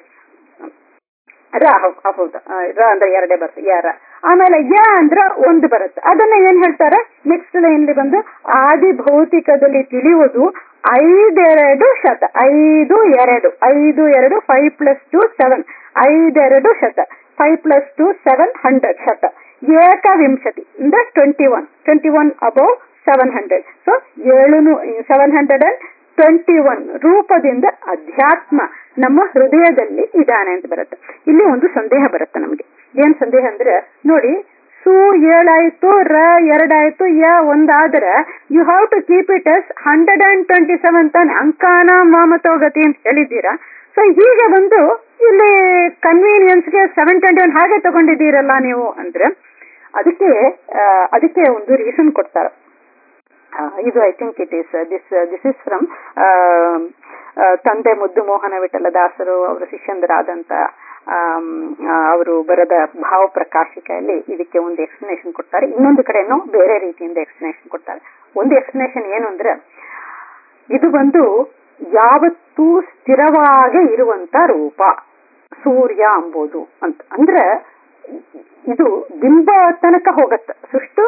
ರ ಹೌ- ಹೌದು ಆ, ರ ಅಂದ್ರೆ ಎರಡೇ ಬರುತ್ತೆ ಯಾರ ಆಮೇಲೆ ಯ ಅಂದ್ರ ಒಂದು ಬರುತ್ತೆ ಅದನ್ನ ಏನ್ ಹೇಳ್ತಾರೆ ನೆಕ್ಸ್ಟ್ ಲೈನ್ ಬಂದು ಆದಿ ಭೌತಿಕದಲ್ಲಿ ತಿಳಿಯುವುದು ಐದೆರಡು ಶತ ಐದು ಎರಡು ಐದು ಎರಡು ಫೈವ್ ಪ್ಲಸ್ ಟು ಸೆವೆನ್ ಐದೆರಡು ಶತ five plus two seven hundred ಶತ ಏಕವಿಂಶತಿ ಅಂದ್ರೆ twenty one twenty one above seven hundred so ಏಳು seven hundred and twenty one ರೂಪದಿಂದ ಅಧ್ಯಾತ್ಮ ನಮ್ಮ ಹೃದಯದಲ್ಲಿ ಇದ್ದಾನೆ ಅಂತ ಬರುತ್ತೆ ಇಲ್ಲಿ ಒಂದು ಸಂದೇಹ ಬರುತ್ತೆ ನಮಗೆ ಏನ್ ಸಂದೇಹ ಅಂದ್ರೆ ನೋಡಿ ಸು ಏಳಾಯ್ತು ರ ಎರಡಾಯ್ತು ಯ ಒಂದಾದ್ರೆ you have to keep it as hundred and twenty seven ತಾನೆ ಅಂಕಾನ ಮಾಮತೋಗತಿ ಅಂತ ಹೇಳಿದ್ದೀರಾ ಸೊ ಹೀಗೆ ಬಂದು ಇಲ್ಲಿ ಕನ್ವೀನಿಯನ್ಸ್ಗೆ ಸೆವೆನ್ ಟ್ವೆಂಟಿ ಒನ್ ಹಾಗೆ ತಗೊಂಡಿದ್ದೀರಲ್ಲ ನೀವು ಅಂದ್ರೆ ಅದಕ್ಕೆ ಆ, ಅದಕ್ಕೆ ಒಂದು ರೀಸನ್ ಕೊಡ್ತಾರೆ ಆ, ಇದು I think it is this this is from ತಂದೆ ಮುದ್ದು ಮೋಹನ ವಿಠಲ ದಾಸರು ಅವರ ಶಿಷ್ಯಂದರಾದಂತ ಅವರು ಬರೆದ ಭಾವ ಪ್ರಕಾಶಿಕೆಯಲ್ಲಿ ಇದಕ್ಕೆ ಒಂದು ಎಕ್ಸ್ಪ್ಲನೇಷನ್ ಕೊಡ್ತಾರೆ ಇನ್ನೊಂದು ಕಡೆನೂ ಬೇರೆ ರೀತಿಯಿಂದ ಎಕ್ಸ್ಪ್ಲನೇಷನ್ ಕೊಡ್ತಾರೆ ಒಂದು ಎಕ್ಸ್ಪ್ಲನೇಷನ್ ಏನು ಅಂದ್ರೆ ಇದು ಬಂದು ಯಾವತ್ತೂ ಸ್ಥಿರವಾಗಿ ಇರುವಂತ ರೂಪ ಸೂರ್ಯ ಅಂಬೋದು ಅಂತ ಅಂದ್ರೆ ಇದು ಬಿಂಬ ತನಕ ಹೋಗತ್ತೆ ಸುಷ್ಟು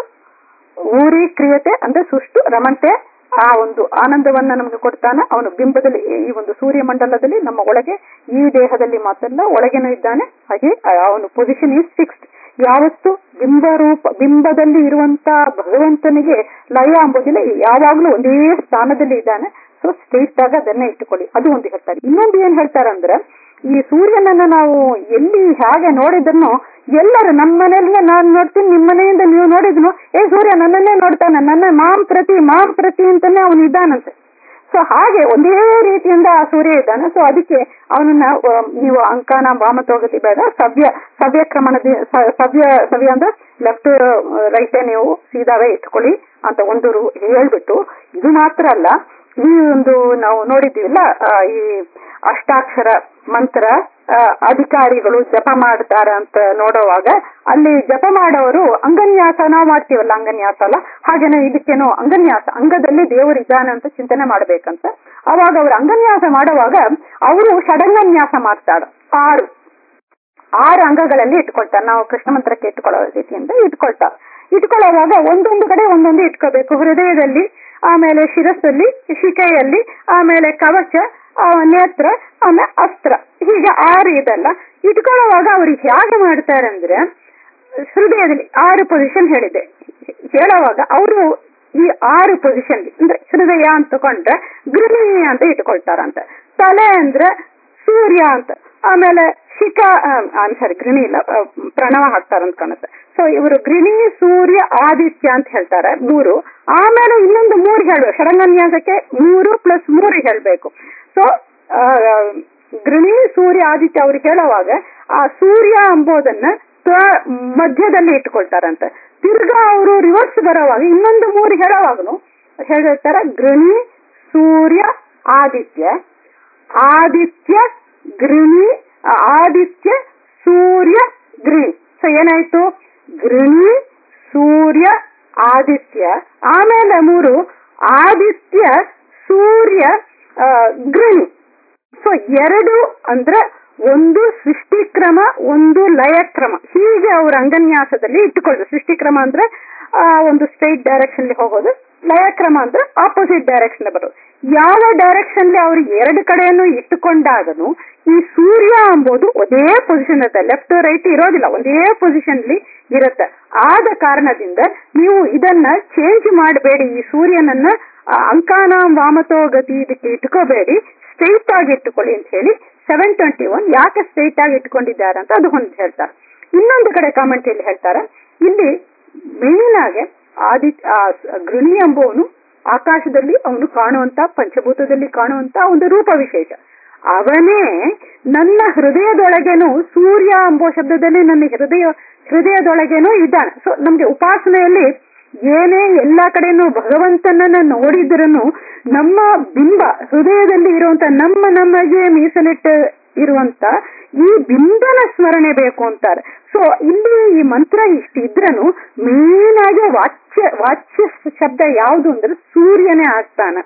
ಊರಿ ಕ್ರಿಯತೆ ಅಂದ್ರೆ ಸುಷ್ಟು ರಮಂತೆ ಆ ಒಂದು ಆನಂದವನ್ನ ನಮಗೆ ಕೊಡ್ತಾನೆ ಅವನು ಬಿಂಬದಲ್ಲಿ ಈ ಒಂದು ಸೂರ್ಯ ಮಂಡಲದಲ್ಲಿ ನಮ್ಮ ಒಳಗೆ ಈ ದೇಹದಲ್ಲಿ ಮಾತ್ರಲ್ಲ ಒಳಗೇನೂ ಇದ್ದಾನೆ ಹಾಗೆ ಅವನು ಪೊಸಿಷನ್ ಈಸ್ ಫಿಕ್ಸ್ಡ್ ಯಾವತ್ತು ಬಿಂಬ ರೂಪ ಬಿಂಬದಲ್ಲಿ ಇರುವಂತ ಭಗವಂತನಿಗೆ ಲಯ ಅಂಬೋದಿಲ್ಲ ಯಾವಾಗ್ಲೂ ಒಂದೇ ಸ್ಥಾನದಲ್ಲಿ ಇದ್ದಾನೆ ಸೊ ಸ್ಟ್ರೈಟ್ ಆಗ ಅದನ್ನೇ ಇಟ್ಟುಕೊಳ್ಳಿ ಅದು ಒಂದು ಹೇಳ್ತಾರೆ ಇನ್ನೊಂದು ಏನ್ ಹೇಳ್ತಾರಂದ್ರೆ ಈ ಸೂರ್ಯನನ್ನ ನಾವು ಎಲ್ಲಿ ಹೇಗೆ ನೋಡಿದ್ರು ಎಲ್ಲರೂ ನಮ್ಮ ಮನೆಯಲ್ಲಿ ನಾನು ನೋಡ್ತೀನಿ ನಿಮ್ಮ ಮನೆಯಿಂದ ನೀವು ನೋಡಿದ್ನು ಏ ಸೂರ್ಯ ನನ್ನನ್ನೇ ನೋಡ್ತಾನೆ ನನ್ನ ಮಾಂ ಪ್ರತಿ ಮಾಂ ಪ್ರತಿ ಅಂತಾನೆ ಅವನು ಇದ್ದಾನಂತೆ ಸೊ ಹಾಗೆ ಒಂದೇ ರೀತಿಯಿಂದ ಆ ಸೂರ್ಯ ಇದ್ದಾನೆ ಸೊ ಅದಕ್ಕೆ ಅವನನ್ನ ಆ, ನೀವು ಅಂಕಾನ ವಾಮತೋಗತಿ ಬೇಡ ಸವ್ಯ ಸವ್ಯ ಕ್ರಮಣದ ಸ- ಸವ್ಯ ಸವ್ಯ ಅಂದ್ರೆ ಲೆಫ್ಟ್ ರೈಟೇ ನೀವು ಸೀದಾವೇ ಇಟ್ಕೊಳ್ಳಿ ಅಂತ ಒಂದು ರು- ಹೇಳ್ಬಿಟ್ಟು ಇದು ಮಾತ್ರ ಅಲ್ಲ ಈ ಒಂದು ನಾವು ನೋಡಿದ್ದೀವಲ್ಲ ಆ, ಈ ಅಷ್ಟಾಕ್ಷರ ಮಂತ್ರ ಆ, ಅಧಿಕಾರಿಗಳು ಜಪ ಮಾಡ್ತಾರ ಅಂತ ನೋಡುವಾಗ ಅಲ್ಲಿ ಜಪ ಮಾಡೋರು ಅಂಗನ್ಯಾಸ ನಾವು ಮಾಡ್ತೀವಲ್ಲ ಅಂಗನ್ಯಾಸ ಅಲ್ಲ ಹಾಗೇನೆ ಇದಕ್ಕೇನೋ ಅಂಗನ್ಯಾಸ ಅಂಗದಲ್ಲಿ ದೇವರು ಇದ್ದಾನೆ ಅಂತ ಚಿಂತನೆ ಮಾಡ್ಬೇಕಂತ ಅವಾಗ ಅವ್ರು ಅಂಗನ್ಯಾಸ ಮಾಡುವಾಗ ಅವರು ಷಡಂಗನ್ಯಾಸ ಮಾಡ್ತಾರೆ ಆರು ಆರು ಅಂಗಗಳಲ್ಲಿ ಇಟ್ಕೊಳ್ತಾರೆ ನಾವು ಕೃಷ್ಣ ಮಂತ್ರಕ್ಕೆ ಇಟ್ಕೊಳ್ಳೋ ರೀತಿಯಿಂದ ಇಟ್ಕೊಳ್ತಾರೆ ಇಟ್ಕೊಳ್ಳೋವಾಗ ಒಂದೊಂದು ಕಡೆ ಒಂದೊಂದು ಇಟ್ಕೋಬೇಕು ಹೃದಯದಲ್ಲಿ ಆಮೇಲೆ ಶಿರಸ್ಸಲ್ಲಿ ಶಿಕೆಯಲ್ಲಿ ಆಮೇಲೆ ಕವಚ ಆ, ನೇತ್ರ ಆಮೇಲೆ ಅಸ್ತ್ರ ಹೀಗೆ ಆರು ಇದೆಲ್ಲ ಇಟ್ಕೊಳ್ಳೋವಾಗ ಅವ್ರಿಗೆ ಹೇಗೆ ಮಾಡ್ತಾರೆ ಅಂದ್ರೆ ಹೃದಯದಲ್ಲಿ ಆರು ಪೊಸಿಷನ್ ಹೇಳಿದೆ ಹೇಳುವಾಗ ಅವರು ಈ ಆರು ಪೊಸಿಷನ್ ಅಂದ್ರೆ ಹೃದಯ ಅಂತ ತಗೊಂಡ್ರೆ ಗೃಹಿಣಿ ಅಂತ ಇಟ್ಕೊಳ್ತಾರಂತ ತಲೆ ಅಂದ್ರೆ ಸೂರ್ಯ ಅಂತ ಆಮೇಲೆ ಶಿಖ ಸಾರಿ ಗೃಹಿಣಿ ಇಲ್ಲ ಆ, ಪ್ರಣವ ಹಾಕ್ತಾರಂತ ಕಾಣುತ್ತೆ ಸೊ ಇವರು ಗೃಹಿಣಿ ಸೂರ್ಯ ಆದಿತ್ಯ ಅಂತ ಹೇಳ್ತಾರೆ ಮೂರು ಆಮೇಲೆ ಇನ್ನೊಂದು ಮೂರು ಹೇಳ್ಬೇಕು ಷಡಂಗನ್ಯಾಸಕ್ಕೆ ಮೂರು ಪ್ಲಸ್ ಮೂರು ಹೇಳ್ಬೇಕು ಸೊ ಗೃಹಿಣಿ ಸೂರ್ಯ ಆದಿತ್ಯ ಅವ್ರು ಹೇಳುವಾಗ ಆ ಸೂರ್ಯ ಎಂಬುದನ್ನ ತ- ಮಧ್ಯದಲ್ಲಿ ಇಟ್ಕೊಳ್ತಾರಂತೆ ತಿರ್ಗಾ ಅವರು ರಿವರ್ಸ್ ಬರೋವಾಗ ಇನ್ನೊಂದು ಮೂರು ಹೇಳುವಾಗನು ಹೇಳಿರ್ತಾರ ಗೃಹಿಣಿ ಸೂರ್ಯ ಆದಿತ್ಯ ಆದಿತ್ಯ ಗೃಹಿಣಿ ಆದಿತ್ಯ ಸೂರ್ಯ ಗೃಹಿಣಿ ಸೊ ಏನಾಯ್ತು ಗೃಹಿಣಿ ಸೂರ್ಯ ಆದಿತ್ಯ ಆಮೇಲೆ ಮೂರು ಆದಿತ್ಯ ಸೂರ್ಯ ಆ, ಗೃಣಿ ಸೊ ಎರಡು ಅಂದ್ರೆ ಒಂದು ಸೃಷ್ಟಿಕ್ರಮ ಒಂದು ಲಯಕ್ರಮ ಹೀಗೆ ಅವ್ರ ಅಂಗನ್ಯಾಸದಲ್ಲಿ ಇಟ್ಟುಕೊಳ್ಳೋದು ಸೃಷ್ಟಿಕ್ರಮ ಅಂದ್ರೆ ಆ, ಒಂದು ಸ್ಟ್ರೈಟ್ ಡೈರೆಕ್ಷನ್ ಹೋಗೋದು ಲಯಕ್ರಮ ಅಂದ್ರೆ ಆಪೋಸಿಟ್ ಡೈರೆಕ್ಷನ್ ಬರೋದು ಯಾವ ಡೈರೆಕ್ಷನ್ ಅವ್ರು ಎರಡು ಕಡೆಯನ್ನು ಇಟ್ಟುಕೊಂಡಾಗನು ಈ ಸೂರ್ಯ ಎಂಬುದು ಒಂದೇ ಪೊಸಿಷನ್ ಇರುತ್ತೆ ಲೆಫ್ಟ್ ರೈಟ್ ಇರೋದಿಲ್ಲ ಒಂದೇ ಪೊಸಿಷನ್ ಇರುತ್ತೆ ಆದ ಕಾರಣದಿಂದ ನೀವು ಇದನ್ನ ಚೇಂಜ್ ಮಾಡಬೇಡಿ ಈ ಸೂರ್ಯನನ್ನ ಆ, ಅಂಕಾನ ವಾಮತೋ ಗತಿ ಇದಕ್ಕೆ ಇಟ್ಕೋಬೇಡಿ ಸ್ಟ್ರೈಟ್ ಆಗಿ ಇಟ್ಟುಕೊಳ್ಳಿ ಅಂತ ಹೇಳಿ ಸೆವೆನ್ ಟ್ವೆಂಟಿ ಒನ್ ಯಾಕೆ ಸ್ಟ್ರೈಟ್ ಆಗಿ ಇಟ್ಕೊಂಡಿದ್ದಾರೆ ಅಂತ ಅದು ಒಂದು ಹೇಳ್ತಾರೆ ಇನ್ನೊಂದು ಕಡೆ ಕಾಮೆಂಟ್ ಇಲ್ಲಿ ಹೇಳ್ತಾರೆ ಇಲ್ಲಿ ಮೇನ್ ಆಗಿ ಆದಿತ್ಯ ಆ ಸ- ಗೃಣಿ ಎಂಬುವನು ಆಕಾಶದಲ್ಲಿ ಅವನು ಕಾಣುವಂತ ಪಂಚಭೂತದಲ್ಲಿ ಕಾಣುವಂತ ಒಂದು ರೂಪ ವಿಶೇಷ ಅವನೇ ನನ್ನ ಹೃದಯದೊಳಗೇನು ಸೂರ್ಯ ಎಂಬೋ ಶಬ್ದದಲ್ಲಿ ನನ್ನ ಹೃದಯ ಹೃದಯದೊಳಗೇನೂ ಇದ್ದಾನೆ ಸೊ ನಮ್ಗೆ ಉಪಾಸನೆಯಲ್ಲಿ ಏನೇ ಎಲ್ಲಾ ಕಡೆನೂ ಭಗವಂತನನ್ನ ನೋಡಿದ್ರೂ ನಮ್ಮ ಬಿಂಬ ಹೃದಯದಲ್ಲಿ ಇರುವಂತ ನಮ್ಮ ನಮಗೆ ಮೀಸಲಿಟ್ಟು ಇರುವಂತ ಈ ಬಿಂಬನ ಸ್ಮರಣೆ ಬೇಕು ಅಂತಾರೆ ಸೊ ಇಲ್ಲಿ ಈ ಮಂತ್ರ ಇಷ್ಟಿದ್ರನು ಮೇನ್ ಆಗಿ ವಾಚ್ಯ ವಾಚ್ಯ ಶಬ್ದ ಯಾವುದು ಅಂದ್ರೆ ಸೂರ್ಯನೇ ಆಗ್ತಾನೆ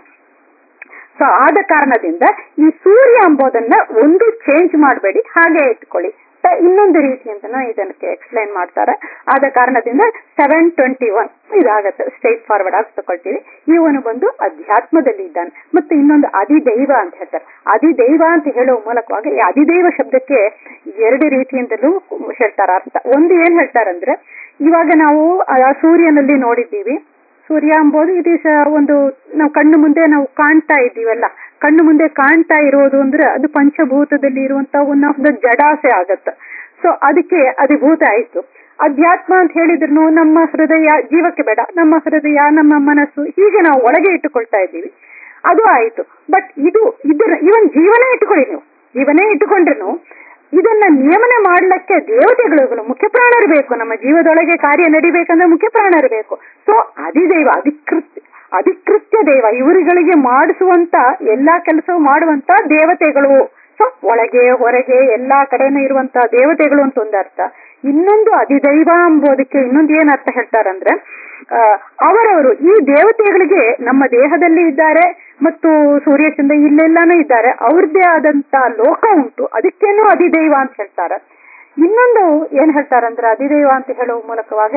ಸೊ ಆದ ಕಾರಣದಿಂದ ಈ ಸೂರ್ಯ ಎಂಬುದನ್ನ ಒಂದು ಚೇಂಜ್ ಮಾಡಬೇಡಿ ಹಾಗೆ ಇಟ್ಕೊಳ್ಳಿ ತ- ಇನ್ನೊಂದು ರೀತಿ ಅಂತ ಇದಕ್ಕೆ ಎಕ್ಸ್ಪ್ಲೈನ್ ಮಾಡ್ತಾರೆ ಆದ ಕಾರಣದಿಂದ ಸೆವೆನ್ ಟ್ವೆಂಟಿ ಒನ್ ಇದಾಗತ್ತೆ ಸ್ಟ್ರೈಟ್ ಫಾರ್ವರ್ಡ್ ಆಗಿ ತಗೊಳ್ತೀವಿ ಇವನು ಬಂದು ಅಧ್ಯಾತ್ಮದಲ್ಲಿ ಇದ್ದಾನೆ ಮತ್ತೆ ಇನ್ನೊಂದು ಅಧಿದೈವ ಅಂತ ಹೇಳ್ತಾರೆ ಅಧಿದೈವ ಅಂತ ಹೇಳುವ ಮೂಲಕವಾಗಿ ಈ ಅಧಿದೈವ ಶಬ್ದಕ್ಕೆ ಎರಡು ರೀತಿಯಿಂದಲೂ ಹೇಳ್ತಾರೆ ಅರ್ಥ ಒಂದು ಏನ್ ಹೇಳ್ತಾರಂದ್ರೆ ಇವಾಗ ನಾವು ಆ ಸೂರ್ಯನಲ್ಲಿ ನೋಡಿದ್ದೀವಿ ಸೂರ್ಯ ಎಂಬುದು ಇದು ಒಂದು ನಾವು ಕಣ್ಣು ಮುಂದೆ ನಾವು ಕಾಣ್ತಾ ಇದ್ದೀವಲ್ಲ ಕಣ್ಣು ಮುಂದೆ ಕಾಣ್ತಾ ಇರೋದು ಅಂದ್ರೆ ಅದು ಪಂಚಭೂತದಲ್ಲಿ ಇರುವಂತ ಒನ್ ಆಫ್ ದ ಜಡಾಸೆ ಆಗತ್ತೆ ಸೊ ಅದಕ್ಕೆ ಅಧಿಭೂತ ಆಯ್ತು ಅಧ್ಯಾತ್ಮ ಅಂತ ಹೇಳಿದ್ರು ನಮ್ಮ ಹೃದಯ ಜೀವಕ್ಕೆ ಬೇಡ ನಮ್ಮ ಹೃದಯ ನಮ್ಮ ಮನಸ್ಸು ಹೀಗೆ ನಾವು ಒಳಗೆ ಇಟ್ಟುಕೊಳ್ತಾ ಇದ್ದೀವಿ ಅದು ಆಯ್ತು ಬಟ್ ಇದು ಇದನ್ನ ಇವನ್ ಜೀವನ ಇಟ್ಟುಕೊಳ್ಳಿ ನೀವು ಜೀವನೇ ಇಟ್ಟುಕೊಂಡ್ರು ಇದನ್ನ ನಿಯಮನೆ ಮಾಡ್ಲಿಕ್ಕೆ ದೇವತೆಗಳು ಮುಖ್ಯ ಪ್ರಾಣರು ಬೇಕು ನಮ್ಮ ಜೀವದೊಳಗೆ ಕಾರ್ಯ ನಡಿಬೇಕಂದ್ರೆ ಮುಖ್ಯ ಪ್ರಾಣರು ಬೇಕು ಸೊ ಅಧಿದೈವ ಅಧಿಕೃತ್ಯ ಅಧಿಕೃತ್ಯ ದೈವ ಇವರುಗಳಿಗೆ ಮಾಡಿಸುವಂತ ಎಲ್ಲಾ ಕೆಲಸವು ಮಾಡುವಂತ ದೇವತೆಗಳು ಸೊ ಒಳಗೆ ಹೊರಗೆ ಎಲ್ಲಾ ಕಡೆನೂ ಇರುವಂತ ದೇವತೆಗಳು ಅಂತ ಒಂದು ಅರ್ಥ ಇನ್ನೊಂದು ಅಧಿದೈವ ಎಂಬುದಕ್ಕೆ ಇನ್ನೊಂದು ಏನ್ ಅರ್ಥ ಹೇಳ್ತಾರಂದ್ರೆ ಆ, ಅವರವರು ಈ ದೇವತೆಗಳಿಗೆ ನಮ್ಮ ದೇಹದಲ್ಲಿ ಇದ್ದಾರೆ ಮತ್ತು ಸೂರ್ಯಚಂದ್ರ ಇಲ್ಲೆಲ್ಲಾನು ಇದ್ದಾರೆ ಅವ್ರದ್ದೇ ಆದಂತ ಲೋಕ ಉಂಟು ಅದಕ್ಕೇನು ಅಧಿದೈವ ಅಂತ ಹೇಳ್ತಾರೆ ಇನ್ನೊಂದು ಏನ್ ಹೇಳ್ತಾರಂದ್ರೆ ಅಧಿದೈವ ಅಂತ ಹೇಳುವ ಮೂಲಕವಾಗ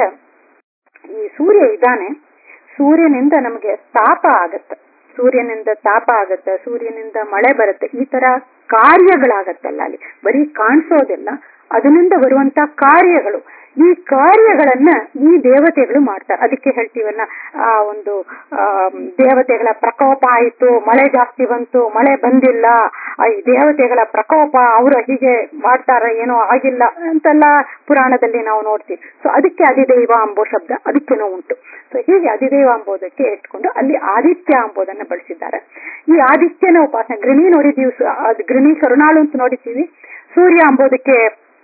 ಈ ಸೂರ್ಯ ಇದ್ದಾನೆ ಸೂರ್ಯನಿಂದ ನಮಗೆ ತಾಪ ಆಗತ್ತೆ ಸೂರ್ಯನಿಂದ ತಾಪ ಆಗತ್ತೆ ಸೂರ್ಯನಿಂದ ಮಳೆ ಬರುತ್ತೆ ಈ ತರ ಕಾರ್ಯಗಳಾಗತ್ತಲ್ಲ ಅಲ್ಲಿ ಬರೀ ಕಾಣಿಸೋದಿಲ್ಲ ಅದರಿಂದ ಬರುವಂತ ಕಾರ್ಯಗಳು ಈ ಕಾರ್ಯಗಳನ್ನ ಈ ದೇವತೆಗಳು ಮಾಡ್ತಾರೆ ಅದಕ್ಕೆ ಹೇಳ್ತೀವಲ್ಲ ಆ ಒಂದು ಆ ದೇವತೆಗಳ ಪ್ರಕೋಪ ಆಯಿತು ಮಳೆ ಜಾಸ್ತಿ ಬಂತು ಮಳೆ ಬಂದಿಲ್ಲ ಆ ಈ ದೇವತೆಗಳ ಪ್ರಕೋಪ ಅವರು ಹೀಗೆ ಮಾಡ್ತಾರ ಏನೋ ಆಗಿಲ್ಲ ಅಂತೆಲ್ಲ ಪುರಾಣದಲ್ಲಿ ನಾವು ನೋಡ್ತೀವಿ ಸೊ ಅದಕ್ಕೆ ಅಧಿದೈವ ಎಂಬೋ ಶಬ್ದ ಅದಕ್ಕೇನೋ ಉಂಟು ಸೊ ಹೀಗೆ ಅಧಿದೈವ ಎಂಬುದಕ್ಕೆ ಇಟ್ಕೊಂಡು ಅಲ್ಲಿ ಆದಿತ್ಯ ಎಂಬುದನ್ನ ಬಳಸಿದ್ದಾರೆ ಈ ಆದಿತ್ಯನ ಉಪಾಸನೆ ಗೃಣಿ ನೋಡಿದ್ದೀವಿ ಸು- ಅದು ಗೃಣಿ ಕರುಣಾಳು ಅಂತ ನೋಡಿದ್ದೀವಿ ಸೂರ್ಯ ಎಂಬುದಕ್ಕೆ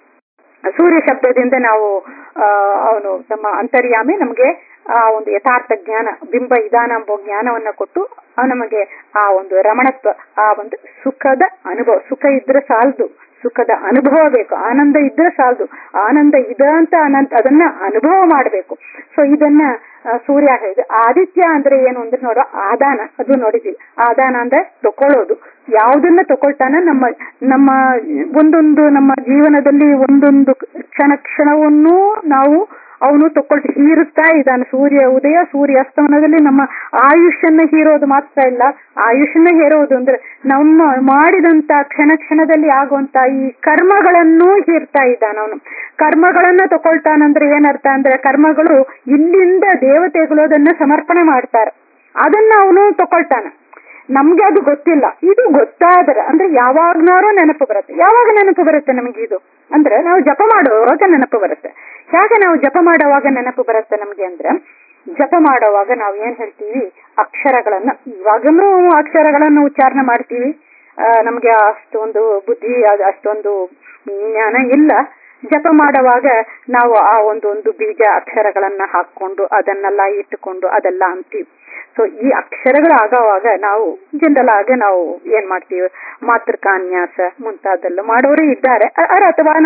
ಸೂರ್ಯ ಶಬ್ದದಿಂದ ನಾವು ಅವನು ನಮ್ಮ ಅಂತರ್ಯಾಮಿ ನಮಗೆ ಆ ಒಂದು ಯಥಾರ್ಥ ಜ್ಞಾನ ಬಿಂಬ ಇದಾನ ಎಂಬ ಜ್ಞಾನವನ್ನ ಕೊಟ್ಟು ಆ ನಮಗೆ ಆ ಒಂದು ರಮಣತ್ವ ಆ ಒಂದು ಸುಖದ ಅನುಭವ ಸುಖ ಇದ್ರೆ ಸಾಲದು ಸುಖದ ಅನುಭವ ಬೇಕು ಆನಂದ ಇದ್ರೆ ಸಾಲದು ಆನಂದ ಇದೆ ಅಂತ ಅನಂತ ಅದನ್ನ ಅನುಭವ ಮಾಡಬೇಕು ಸೊ ಇದನ್ನ ಆ, ಸೂರ್ಯ ಹೇಳಿದೆ ಆದಿತ್ಯ ಅಂದ್ರೆ ಏನು ಅಂದ್ರೆ ನೋಡೋ ಆದಾನ ಅದು ನೋಡಿದೀವಿ ಆದಾನ ಅಂದ್ರೆ ತಕೊಳ್ಳೋದು ಯಾವುದನ್ನ ತಕೊಳ್ತಾನೆ ನಮ್ಮ ನಮ್ಮ ಒಂದೊಂದು ನಮ್ಮ ಜೀವನದಲ್ಲಿ ಒಂದೊಂದು ಕ್ಷಣ ಕ್ಷಣವನ್ನು ನಾವು ಅವನು ತಕೊಳ್ತಿ ಹೀರುತ್ತಾ ಇದ್ದಾನೆ ಸೂರ್ಯ ಉದಯ ಸೂರ್ಯ ಅಸ್ತಮನದಲ್ಲಿ ನಮ್ಮ ಆಯುಷನ್ನ ಹೀರೋದು ಮಾತ್ರ ಇಲ್ಲ ಆಯುಷನ್ನ ಹೇರೋದು ಅಂದ್ರೆ ನಮ್ಮ ಮಾಡಿದಂತ ಕ್ಷಣ ಕ್ಷಣದಲ್ಲಿ ಆಗುವಂತ ಈ ಕರ್ಮಗಳನ್ನು ಹೀರ್ತಾ ಇದ್ದಾನ ಅವನು ಕರ್ಮಗಳನ್ನ ತಕೊಳ್ತಾನಂದ್ರೆ ಏನರ್ಥ ಅಂದ್ರೆ ಕರ್ಮಗಳು ಇಲ್ಲಿಂದ ದೇವತೆಗಳು ಅದನ್ನ ಸಮರ್ಪಣೆ ಮಾಡ್ತಾರೆ ಅದನ್ನ ಅವನು ತಕೊಳ್ತಾನ ನಮ್ಗೆ ಅದು ಗೊತ್ತಿಲ್ಲ ಇದು ಗೊತ್ತಾದ್ರೆ ಅಂದ್ರೆ ಯಾವಾಗ್ನಾರು ನೆನಪು ಬರುತ್ತೆ ಯಾವಾಗ ನೆನಪು ಬರುತ್ತೆ ನಮಗೆ ಇದು ಅಂದ್ರೆ ನಾವು ಜಪ ಮಾಡುವಾಗ ನೆನಪು ಬರುತ್ತೆ ಹೇಗೆ ನಾವು ಜಪ ಮಾಡುವಾಗ ನೆನಪು ಬರುತ್ತೆ ನಮ್ಗೆ ಅಂದ್ರೆ ಜಪ ಮಾಡುವಾಗ ನಾವು ಏನ್ ಹೇಳ್ತೀವಿ ಅಕ್ಷರಗಳನ್ನ ಇವಾಗನೂ ಅಕ್ಷರಗಳನ್ನ ಉಚ್ಚಾರಣೆ ಮಾಡ್ತೀವಿ ಆ, ನಮ್ಗೆ ಅಷ್ಟೊಂದು ಬುದ್ಧಿ ಅದ್- ಅಷ್ಟೊಂದು ಜ್ಞಾನ ಇಲ್ಲ ಜಪ ಮಾಡುವಾಗ ನಾವು ಆ ಒಂದೊಂದು ಬೀಜ ಅಕ್ಷರಗಳನ್ನ ಹಾಕೊಂಡು ಅದನ್ನೆಲ್ಲ ಇಟ್ಟುಕೊಂಡು ಅದೆಲ್ಲ ಅಂತೀವಿ ಸೊ ಈ ಅಕ್ಷರಗಳು ಆಗೋವಾಗ ನಾವು ಜನರಲ್ ಆಗಿ ನಾವು ಏನ್ ಮಾಡ್ತೀವಿ ಮಾತೃಕಾನ್ಯಾಸ ಮುಂತಾದೆಲ್ಲ ಮಾಡೋರು ಇದ್ದಾರೆ ಅ- ಅರ ಅಥವಾ ನಾವು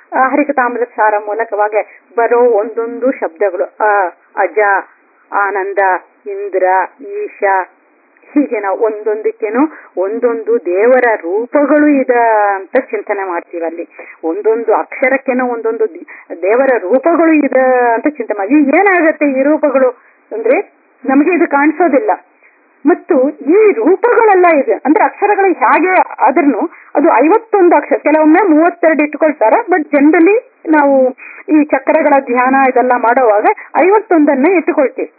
ಆ, ಹರಿಕಥಾಮೃತ ಸಾರ ಮೂಲಕವಾಗಿ ಬರೋ ಒಂದೊಂದು ಶಬ್ದಗಳು ಅ ಅಜ ಆನಂದ ಇಂದ್ರ ಈಶ ಹೀಗೆ ನಾವು ಒಂದೊಂದಕ್ಕೇನು ಒಂದೊಂದು ದೇವರ ರೂಪಗಳು ಇದೆ ಅಂತ ಚಿಂತನೆ ಮಾಡ್ತೀವಿ ಅಲ್ಲಿ ಒಂದೊಂದು ಅಕ್ಷರಕ್ಕೇನೋ ಒಂದೊಂದು ದಿ- ದೇವರ ರೂಪಗಳು ಇದೆ ಅಂತ ಚಿಂತನೆ ಮಾಡಿ ಏನಾಗತ್ತೆ ಈ ರೂಪಗಳು ಅಂದ್ರೆ ನಮಗೆ ಇದು ಕಾಣಿಸೋದಿಲ್ಲ ಮತ್ತು ಈ ರೂಪಗಳೆಲ್ಲ ಇದೆ ಅಂದ್ರೆ ಅಕ್ಷರಗಳು ಹೇಗೆ ಆದ್ರೂ ಅದು ಐವತ್ತೊಂದು ಅಕ್ಷರ ಕೆಲವೊಮ್ಮೆ ಮೂವತ್ತೆರಡು ಇಟ್ಕೊಳ್ತಾರೆ ಬಟ್ ಜನರಲಿ ನಾವು ಈ ಚಕ್ರಗಳ ಧ್ಯಾನ ಇದೆಲ್ಲ ಮಾಡುವಾಗ ಐವತ್ತೊಂದನ್ನೇ ಇಟ್ಟುಕೊಳ್ತೀವಿ